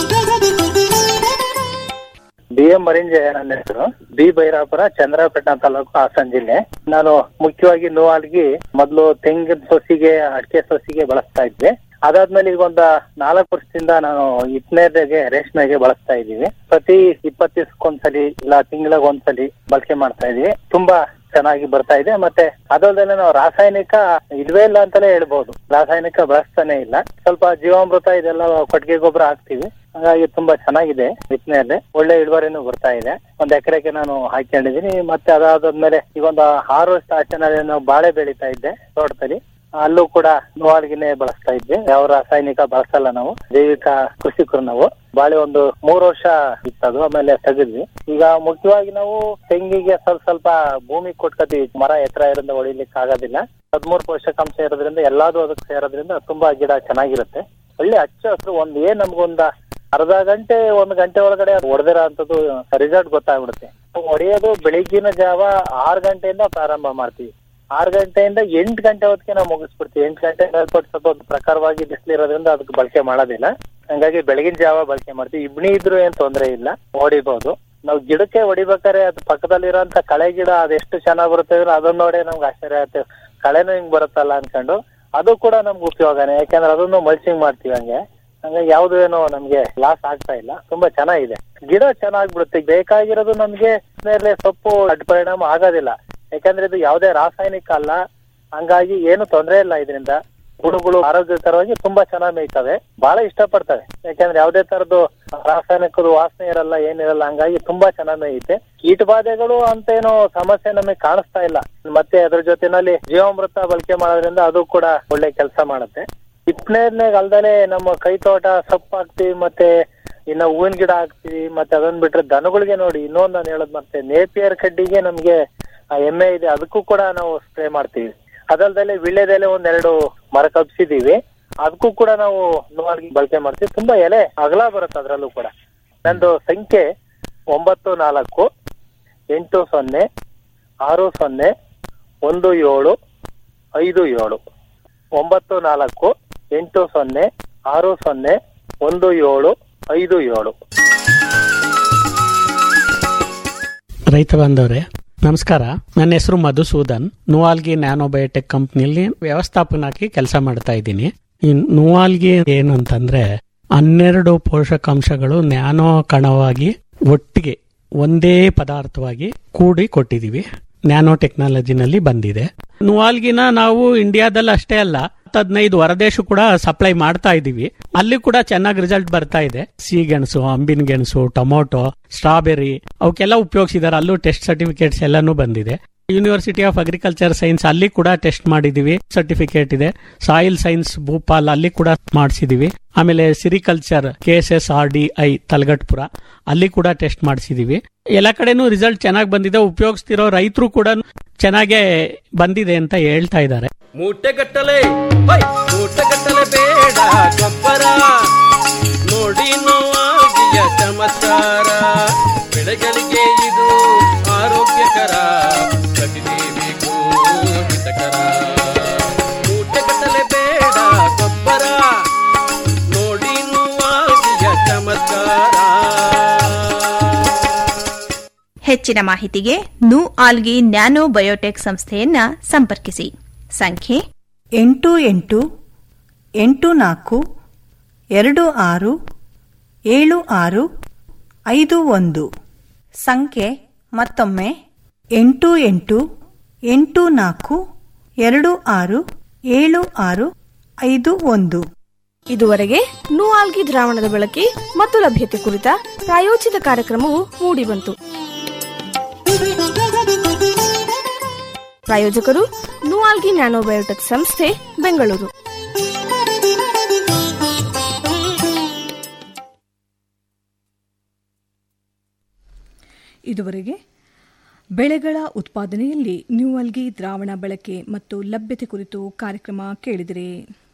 ಬಿ ಎಂ ಮರಿಂಜಯ ನನ್ನ ಹೆಸರು ಬಿ ಬೈರಾಪುರ ಚಂದ್ರಪೇಟೆ ತಾಲೂಕು ಹಾಸನ ಜಿಲ್ಲೆ ನಾನು ಮುಖ್ಯವಾಗಿ ನೋವಾಲ್ಗಿ ಮೊದಲು ತೆಂಗಿನ ಸೊಸಿಗೆ ಅಡಿಕೆ ಸೊಸಿಗೆ ಬಳಸ್ತಾ ಇದ್ದೆ ಅದಾದ್ಮೇಲೆ ಈಗ ಒಂದ ನಾಲ್ಕು ವರ್ಷದಿಂದ ನಾನು ಇಟ್ನೇರ್ಗೆ ರೇಷ್ಮೆಗೆ ಬಳಸ್ತಾ ಇದ್ದೀವಿ ಪ್ರತಿ ಇಪ್ಪತ್ತು ದಿವಸಕ್ಕೊಂದ್ಸಲಿ ಇಲ್ಲ ತಿಂಗಳಿಗೆ ಒಂದ್ಸಲಿ ಬಳಕೆ ಮಾಡ್ತಾ ಇದೀವಿ ತುಂಬಾ ಚೆನ್ನಾಗಿ ಬರ್ತಾ ಇದೆ ಮತ್ತೆ ಅದಲ್ಲದೆ ನಾವು ರಾಸಾಯನಿಕ ಇಲ್ವೇ ಇಲ್ಲ ಅಂತಾನೆ ಹೇಳ್ಬೋದು ರಾಸಾಯನಿಕ ಬಳಸ್ತಾನೆ ಇಲ್ಲ ಸ್ವಲ್ಪ ಜೀವಾಮೃತ ಇದೆಲ್ಲ ಕೊಟ್ಟಿಗೆ ಗೊಬ್ಬರ ಹಾಕ್ತಿವಿ ಹಾಗಾಗಿ ತುಂಬಾ ಚೆನ್ನಾಗಿದೆ ಬಿತ್ತನೆಯಲ್ಲಿ ಒಳ್ಳೆ ಇಳುವರಿನೂ ಬರ್ತಾ ಇದೆ ಒಂದ್ ಎಕರೆಗೆ ನಾನು ಹಾಕೊಂಡಿದೀನಿ ಮತ್ತೆ ಅದಾದ್ಮೇಲೆ ಈಗ ಒಂದು ಆರು ವರ್ಷ ಆಚೆನಲ್ಲಿ ನಾವು ಬಾಳೆ ಬೆಳೀತಾ ಇದ್ದೆ ತೋಟದಲ್ಲಿ ಅಲ್ಲೂ ಕೂಡ ನೋವಾಲ್ಗಿನೇ ಬಳಸ್ತಾ ಇದ್ವಿ ಯಾವ ರಾಸಾಯನಿಕ ಬಳಸಲ್ಲ ನಾವು ಜೈವಿಕ ಕೃಷಿಕರು ನಾವು ಬಾಳೆ ಒಂದು ಮೂರು ವರ್ಷ ಇತ್ತದು ಆಮೇಲೆ ತೆಗೆದ್ವಿ ಈಗ ಮುಖ್ಯವಾಗಿ ನಾವು ತೆಂಗಿಗೆ ಸ್ವಲ್ಪ ಸ್ವಲ್ಪ ಭೂಮಿ ಕೊಟ್ಕೋತೀವಿ ಮರ ಎತ್ತರ ಇರೋದ್ರಿಂದ ಹೊಡಿಲಿಕ್ಕೆ ಆಗೋದಿಲ್ಲ ಹದಿಮೂರು ಪೋಷಕಾಂಶ ಇರೋದ್ರಿಂದ ಎಲ್ಲಾದು ಅದಕ್ಕೆ ಸೇರೋದ್ರಿಂದ ತುಂಬಾ ಗಿಡ ಚೆನ್ನಾಗಿರುತ್ತೆ ಒಳ್ಳೆ ಹಚ್ಚ ಹಸಿರು ಒಂದ್ ಏನ್ ನಮ್ಗೊಂದ ಅರ್ಧ ಗಂಟೆ ಒಂದ್ ಗಂಟೆ ಒಳಗಡೆ ಹೊಡೆದಿರೋ ಅಂತದ್ದು ರಿಸಲ್ಟ್ ಗೊತ್ತಾಗ್ಬಿಡುತ್ತೆ ಹೊಡೆಯೋದು ಬೆಳಿಗ್ಗಿನ ಜಾವ ಆರು ಗಂಟೆಯಿಂದ ಪ್ರಾರಂಭ ಮಾಡ್ತೀವಿ ಆರು ಗಂಟೆಯಿಂದ ಎಂಟು ಗಂಟೆ ಹೊತ್ತಿಗೆ ನಾವು ಮುಗಿಸ್ಬಿಡ್ತೀವಿ ಎಂಟು ಗಂಟೆ ಮೇಲ್ಪಟ್ಟು ಸ್ವಲ್ಪ ಒಂದು ಪ್ರಕಾರವಾಗಿ ಬಿಸಿಲಿರೋದ್ರಿಂದ ಅದಕ್ಕೆ ಬಳಕೆ ಮಾಡೋದಿಲ್ಲ ಹಂಗಾಗಿ ಬೆಳಗಿನ ಜಾವ ಬಳಕೆ ಮಾಡ್ತೀವಿ ಇಬ್ಣಿ ಇದ್ರು ಏನ್ ತೊಂದ್ರೆ ಇಲ್ಲ ಹೊಡಿಬಹುದು ನಾವು ಗಿಡಕ್ಕೆ ಹೊಡಿಬೇಕಾದ್ರೆ ಅದು ಪಕ್ಕದಲ್ಲಿರೋಂತ ಕಳೆ ಗಿಡ ಅದೆಷ್ಟು ಚೆನ್ನಾಗ್ ಬರುತ್ತೆ ಅಂದ್ರೆ ಅದನ್ನ ನೋಡಿ ನಮ್ಗೆ ಆಶ್ಚರ್ಯ ಆಗುತ್ತೆ ಕಳೆನೂ ಹಿಂಗ್ ಬರುತ್ತಲ್ಲ ಅನ್ಕೊಂಡು ಅದು ಕೂಡ ನಮ್ಗೆ ಉಪಯೋಗನೇ ಯಾಕಂದ್ರೆ ಅದನ್ನು ಮಲ್ಚಿಂಗ್ ಮಾಡ್ತೀವಿ ಹಂಗೆ ಹಂಗಾಗಿ ಯಾವ್ದು ಏನೋ ನಮ್ಗೆ ಲಾಸ್ ಆಗ್ತಾ ಇಲ್ಲ ತುಂಬಾ ಚೆನ್ನಾಗಿದೆ ಗಿಡ ಚೆನ್ನಾಗ್ಬಿಡುತ್ತೆ ಬೇಕಾಗಿರೋದು ನಮ್ಗೆ ಮೇಲೆ ಸೊಪ್ಪು ಅಡ್ಡ ಪರಿಣಾಮ ಆಗೋದಿಲ್ಲ ಯಾಕಂದ್ರೆ ಇದು ಯಾವುದೇ ರಾಸಾಯನಿಕ ಅಲ್ಲ ಹಂಗಾಗಿ ಏನು ತೊಂದರೆ ಇಲ್ಲ ಇದರಿಂದ ಗುಣಗಳು ಆರೋಗ್ಯಕರವಾಗಿ ತುಂಬಾ ಚೆನ್ನಾಗಿ ಮೇಯ್ತವೆ ಬಹಳ ಇಷ್ಟಪಡ್ತವೆ ಯಾಕಂದ್ರೆ ಯಾವುದೇ ತರದ್ದು ರಾಸಾಯನಿಕದ ವಾಸನೆ ಇರಲ್ಲ ಏನಿರಲ್ಲ ಹಂಗಾಗಿ ತುಂಬಾ ಚೆನ್ನಾಗಿ ಮೇಯುತ್ತೆ ಕೀಟ ಬಾಧೆಗಳು ಅಂತ ಏನೋ ಸಮಸ್ಯೆ ನಮಗೆ ಕಾಣಿಸ್ತಾ ಇಲ್ಲ ಮತ್ತೆ ಅದ್ರ ಜೊತೆನಲ್ಲಿ ಜೀವಾಮೃತ ಬಳಕೆ ಮಾಡೋದ್ರಿಂದ ಅದು ಕೂಡ ಒಳ್ಳೆ ಕೆಲಸ ಮಾಡುತ್ತೆ ಇಪ್ಪನೇದ್ನಾಗ ಅಲ್ದಲೆ ನಮ್ಮ ಕೈ ತೋಟ ಸೊಪ್ಪು ಹಾಕ್ತಿವಿ ಮತ್ತೆ ಇನ್ನ ಹೂವಿನ ಗಿಡ ಹಾಕ್ತಿವಿ ಮತ್ತೆ ಅದನ್ನ ಬಿಟ್ರೆ ದನಗಳಿಗೆ ನೋಡಿ ಇನ್ನೊಂದ್ ನಾನು ಹೇಳೋದ್ ಮತ್ತೆ ನೇಪಿಯರ್ ಕಡ್ಡಿಗೆ ನಮ್ಗೆ ಆ ಎಮ್ಮೆ ಇದೆ ಅದಕ್ಕೂ ಕೂಡ ನಾವು ಸ್ಪ್ರೇ ಮಾಡ್ತೀವಿ ಅದಲ್ದಲೆ ವಿಳ್ಯದೆಲೆ ಒಂದೆರಡು ಮರ ಕಬ್ಸಿದೀವಿ ಅದಕ್ಕೂ ಕೂಡ ನಾವು ನೋವಾಗಿ ಬಳಕೆ ಮಾಡ್ತೀವಿ ತುಂಬಾ ಎಲೆ ಅಗಲ ಬರುತ್ತೆ ಅದ್ರಲ್ಲೂ ಕೂಡ ನಂದು ಸಂಖ್ಯೆ ಒಂಬತ್ತು ನಾಲ್ಕು ಎಂಟು ಸೊನ್ನೆ ಆರು ಸೊನ್ನೆ ಒಂದು ಏಳು ಐದು ಏಳು ಒಂಬತ್ತು ನಾಲ್ಕು ಎಂಟು ಸೊನ್ನೆ ಆರು ಸೊನ್ನೆ ಒಂದು ಏಳು ಐದು ಏಳು ರೈತ ಬಾಂಧವರೇ ನಮಸ್ಕಾರ ನನ್ನ ಹೆಸರು ಮಧುಸೂದನ್ ನುವಾಲ್ಗಿ ನ್ಯಾನೋಬಯೋಟೆಕ್ ಕಂಪ್ನಿಯಲ್ಲಿ ವ್ಯವಸ್ಥಾಪನಾಗಿ ಕೆಲಸ ಮಾಡ್ತಾ ಇದ್ದೀನಿ ಈ ನುವಾಲ್ಗಿ ಏನು ಅಂತಂದ್ರೆ ಹನ್ನೆರಡು ಪೋಷಕಾಂಶಗಳು ನ್ಯಾನೋ ಕಣವಾಗಿ ಒಟ್ಟಿಗೆ ಒಂದೇ ಪದಾರ್ಥವಾಗಿ ಕೂಡಿ ಕೊಟ್ಟಿದೀವಿ ನ್ಯಾನೋ ಟೆಕ್ನಾಲಜಿನಲ್ಲಿ ಬಂದಿದೆ ನುವಾಲ್ಗಿನ ನಾವು ಇಂಡಿಯಾದಲ್ಲಿ ಅಷ್ಟೇ ಅಲ್ಲ ಹದಿನೈದು ಹೊರದೇಶ ಕೂಡ ಸಪ್ಲೈ ಮಾಡ್ತಾ ಇದೀವಿ ಅಲ್ಲಿ ಕೂಡ ಚೆನ್ನಾಗಿ ರಿಸಲ್ಟ್ ಬರ್ತಾ ಇದೆ ಸಿಗೆಣಸು ಅಂಬಿನ ಗೆಣಸು ಟೊಮೊಟೊ ಸ್ಟ್ರಾಬೆರಿ ಅವಕ್ಕೆಲ್ಲ ಉಪಯೋಗಿಸಿದಾರೆ ಅಲ್ಲೂ ಟೆಸ್ಟ್ ಸರ್ಟಿಫಿಕೇಟ್ಸ್ ಎಲ್ಲಾನು ಬಂದಿದೆ ಯೂನಿವರ್ಸಿಟಿ ಆಫ್ ಅಗ್ರಿಕಲ್ಚರ್ ಸೈನ್ಸ್ ಅಲ್ಲಿ ಕೂಡ ಟೆಸ್ಟ್ ಮಾಡಿದೀವಿ ಸರ್ಟಿಫಿಕೇಟ್ ಇದೆ ಸಾಯಿಲ್ ಸೈನ್ಸ್ ಭೂಪಾಲ್ ಅಲ್ಲಿ ಕೂಡ ಮಾಡಿಸಿದೀವಿ ಆಮೇಲೆ sericulture K S S R D I Talagatpura ಅಲ್ಲಿ ಕೂಡ ಟೆಸ್ಟ್ ಮಾಡಿಸಿದೀವಿ ಎಲ್ಲ ಕಡೆನೂ ರಿಸಲ್ಟ್ ಚೆನ್ನಾಗಿ ಬಂದಿದೆ ಉಪಯೋಗಿಸ್ತಿರೋ ರೈತರು ಕೂಡ ಚೆನ್ನಾಗೇ ಬಂದಿದೆ ಅಂತ ಹೇಳ್ತಾ ಇದ್ದಾರೆ ಮೂಟೆಗಟ್ಟಲೆ ಹೈ, ಮೂಟೆಗಟ್ಟಲೆ ಬೇಡ ಗೊಬ್ಬರ ನೋಡಿ ನೋವಾಗಿಯ ಚಮತ್ಕಾರ ಬೆಳೆಗಳಿಗೆ ಇದು ಆರೋಗ್ಯಕರ ಪ್ರತಿದೇವಿಗೂ ಹಿತಕರ ಮೂಟೆಗಟ್ಟಲೆ ಬೇಡ ಗೊಬ್ಬರ ನೋಡಿ ನೋವಾಗಿಯ ಚಮತ್ಕಾರ ಹೆಚ್ಚಿನ ಮಾಹಿತಿಗೆ ನು ಆಲ್ಗಿ ನ್ಯಾನೋ ಬಯೋಟೆಕ್ ಸಂಸ್ಥೆಯನ್ನ ಸಂಪರ್ಕಿಸಿ ಸಂಖ್ಯೆ ಎಂಟು ಎಂಟು ಎಂಟು ನಾಲ್ಕು ಎರಡು ಆರು ಏಳು ಆರು ಐದು ಒಂದು ಸಂಖ್ಯೆ ಮತ್ತೊಮ್ಮೆ ಎಂಟು ಎಂಟು ಎಂಟು ನಾಲ್ಕು ಎರಡು ಆರು ಏಳು ಆರು ಐದು ಒಂದು ಇದುವರೆಗೆ ನೂಆಲ್ಗಿ ದ್ರಾವಣದ ಬಳಕೆ ಮತ್ತು ಲಭ್ಯತೆ ಕುರಿತ ಪ್ರಾಯೋಜಿತ ಕಾರ್ಯಕ್ರಮವು ಮೂಡಿಬಂತು ಪ್ರಾಯೋಜಕರು ನೂಆಲ್ಗಿ ನ್ಯಾನೋಬಯೋಟೆಕ್ ಸಂಸ್ಥೆ ಬೆಂಗಳೂರು ಇದುವರೆಗೆ ಬೆಳೆಗಳ ಉತ್ಪಾದನೆಯಲ್ಲಿ ನ್ಯೂಅಲ್ಗಿ ದ್ರಾವಣ ಬಳಕೆ ಮತ್ತು ಲಭ್ಯತೆ ಕುರಿತು ಕಾರ್ಯಕ್ರಮ ಕೇಳಿದಿರಿ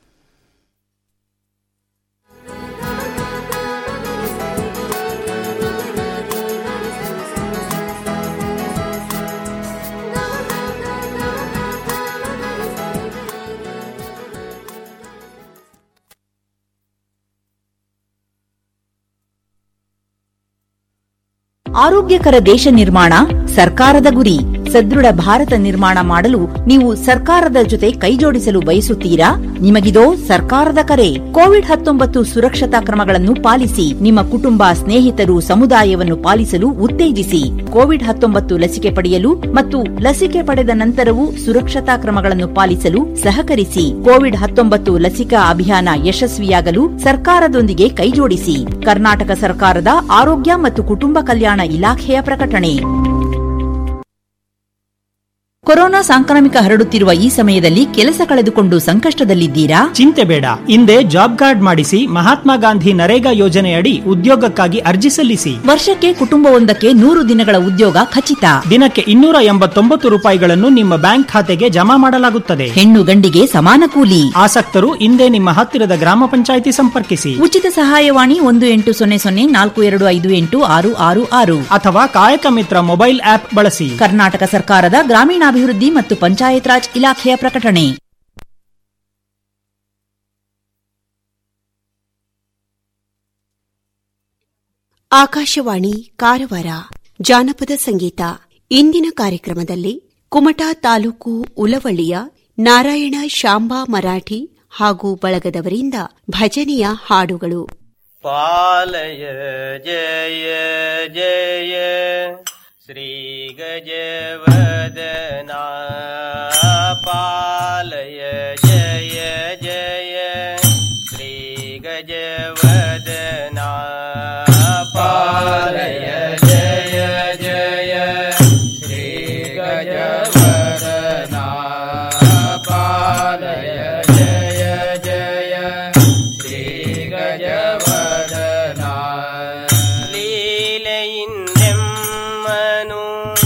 ಆರೋಗ್ಯಕರ ದೇಶ ನಿರ್ಮಾಣ ಸರ್ಕಾರದ ಗುರಿ ಸದೃಢ ಭಾರತ ನಿರ್ಮಾಣ ಮಾಡಲು ನೀವು ಸರ್ಕಾರದ ಜೊತೆ ಕೈಜೋಡಿಸಲು ಬಯಸುತ್ತೀರಾ ನಿಮಗಿದೋ ಸರ್ಕಾರದ ಕರೆ ಕೋವಿಡ್ ಹತ್ತೊಂಬತ್ತು ಸುರಕ್ಷತಾ ಕ್ರಮಗಳನ್ನು ಪಾಲಿಸಿ ನಿಮ್ಮ ಕುಟುಂಬ ಸ್ನೇಹಿತರು ಸಮುದಾಯವನ್ನು ಪಾಲಿಸಲು ಉತ್ತೇಜಿಸಿ ಕೋವಿಡ್ ಹತ್ತೊಂಬತ್ತು ಲಸಿಕೆ ಪಡೆಯಲು ಮತ್ತು ಲಸಿಕೆ ಪಡೆದ ನಂತರವೂ ಸುರಕ್ಷತಾ ಕ್ರಮಗಳನ್ನು ಪಾಲಿಸಲು ಸಹಕರಿಸಿ ಕೋವಿಡ್ ಹತ್ತೊಂಬತ್ತು ಲಸಿಕಾ ಅಭಿಯಾನ ಯಶಸ್ವಿಯಾಗಲು ಸರ್ಕಾರದೊಂದಿಗೆ ಕೈಜೋಡಿಸಿ ಕರ್ನಾಟಕ ಸರ್ಕಾರದ ಆರೋಗ್ಯ ಮತ್ತು ಕುಟುಂಬ ಕಲ್ಯಾಣ ಇಲಾಖೆಯ ಪ್ರಕಟಣೆ ಕೊರೋನಾ ಸಾಂಕ್ರಾಮಿಕ ಹರಡುತ್ತಿರುವ ಈ ಸಮಯದಲ್ಲಿ ಕೆಲಸ ಕಳೆದುಕೊಂಡು ಸಂಕಷ್ಟದಲ್ಲಿದ್ದೀರಾ ಚಿಂತೆ ಬೇಡ ಹಿಂದೆ ಜಾಬ್ ಕಾರ್ಡ್ ಮಾಡಿಸಿ ಮಹಾತ್ಮ ಗಾಂಧಿ ನರೇಗಾ ಯೋಜನೆಯಡಿ ಉದ್ಯೋಗಕ್ಕಾಗಿ ಅರ್ಜಿ ಸಲ್ಲಿಸಿ ವರ್ಷಕ್ಕೆ ಕುಟುಂಬವೊಂದಕ್ಕೆ ನೂರು ದಿನಗಳ ಉದ್ಯೋಗ ಖಚಿತ ದಿನಕ್ಕೆ ಇನ್ನೂರ ಎಂಬತ್ತೊಂಬತ್ತು ರೂಪಾಯಿಗಳನ್ನು ನಿಮ್ಮ ಬ್ಯಾಂಕ್ ಖಾತೆಗೆ ಜಮಾ ಮಾಡಲಾಗುತ್ತದೆ ಹೆಣ್ಣು ಗಂಡಿಗೆ ಸಮಾನ ಕೂಲಿ ಆಸಕ್ತರು ಹಿಂದೆ ನಿಮ್ಮ ಹತ್ತಿರದ ಗ್ರಾಮ ಪಂಚಾಯಿತಿ ಸಂಪರ್ಕಿಸಿ ಉಚಿತ ಸಹಾಯವಾಣಿ ಒಂದು ಎಂಟು ಸೊನ್ನೆ ಸೊನ್ನೆ ನಾಲ್ಕು ಎರಡು ಐದು ಎಂಟು ಆರು ಆರು ಆರು ಅಥವಾ ಕಾಯಕ ಮಿತ್ರ ಮೊಬೈಲ್ ಆಪ್ ಬಳಸಿ ಕರ್ನಾಟಕ ಸರ್ಕಾರದ ಗ್ರಾಮೀಣಾಭಿವೃದ್ಧಿ ಮತ್ತು ಪಂಚಾಯತ್ ರಾಜ್ ಇಲಾಖೆಯ ಪ್ರಕಟಣೆ ಆಕಾಶವಾಣಿ ಕಾರವಾರ ಜಾನಪದ ಸಂಗೀತ ಇಂದಿನ ಕಾರ್ಯಕ್ರಮದಲ್ಲಿ ಕುಮಟಾ ತಾಲೂಕು ಉಲವಳ್ಳಿಯ ನಾರಾಯಣ ಶಾಂಬಾ ಮರಾಠಿ ಹಾಗೂ ಬಳಗದವರಿಂದ ಭಜನೆಯ ಹಾಡುಗಳು ಪಾಲಯ ಜಯ ಜಯ ಶ್ರೀ ಗಜವದನ ಪಾಲಯ ಜಯ ಜಯ ಶ್ರೀ ಗಜವದನ ಪಾಲಯ ಜಯ ಜಯ ಶ್ರೀ ಗಜವದನ ಪಾಲಯ ಜಯ ಜಯ ಶ್ರೀ ಗಜವದನ ಲೀಲೆಯಿಂದೆಮ್ಮನು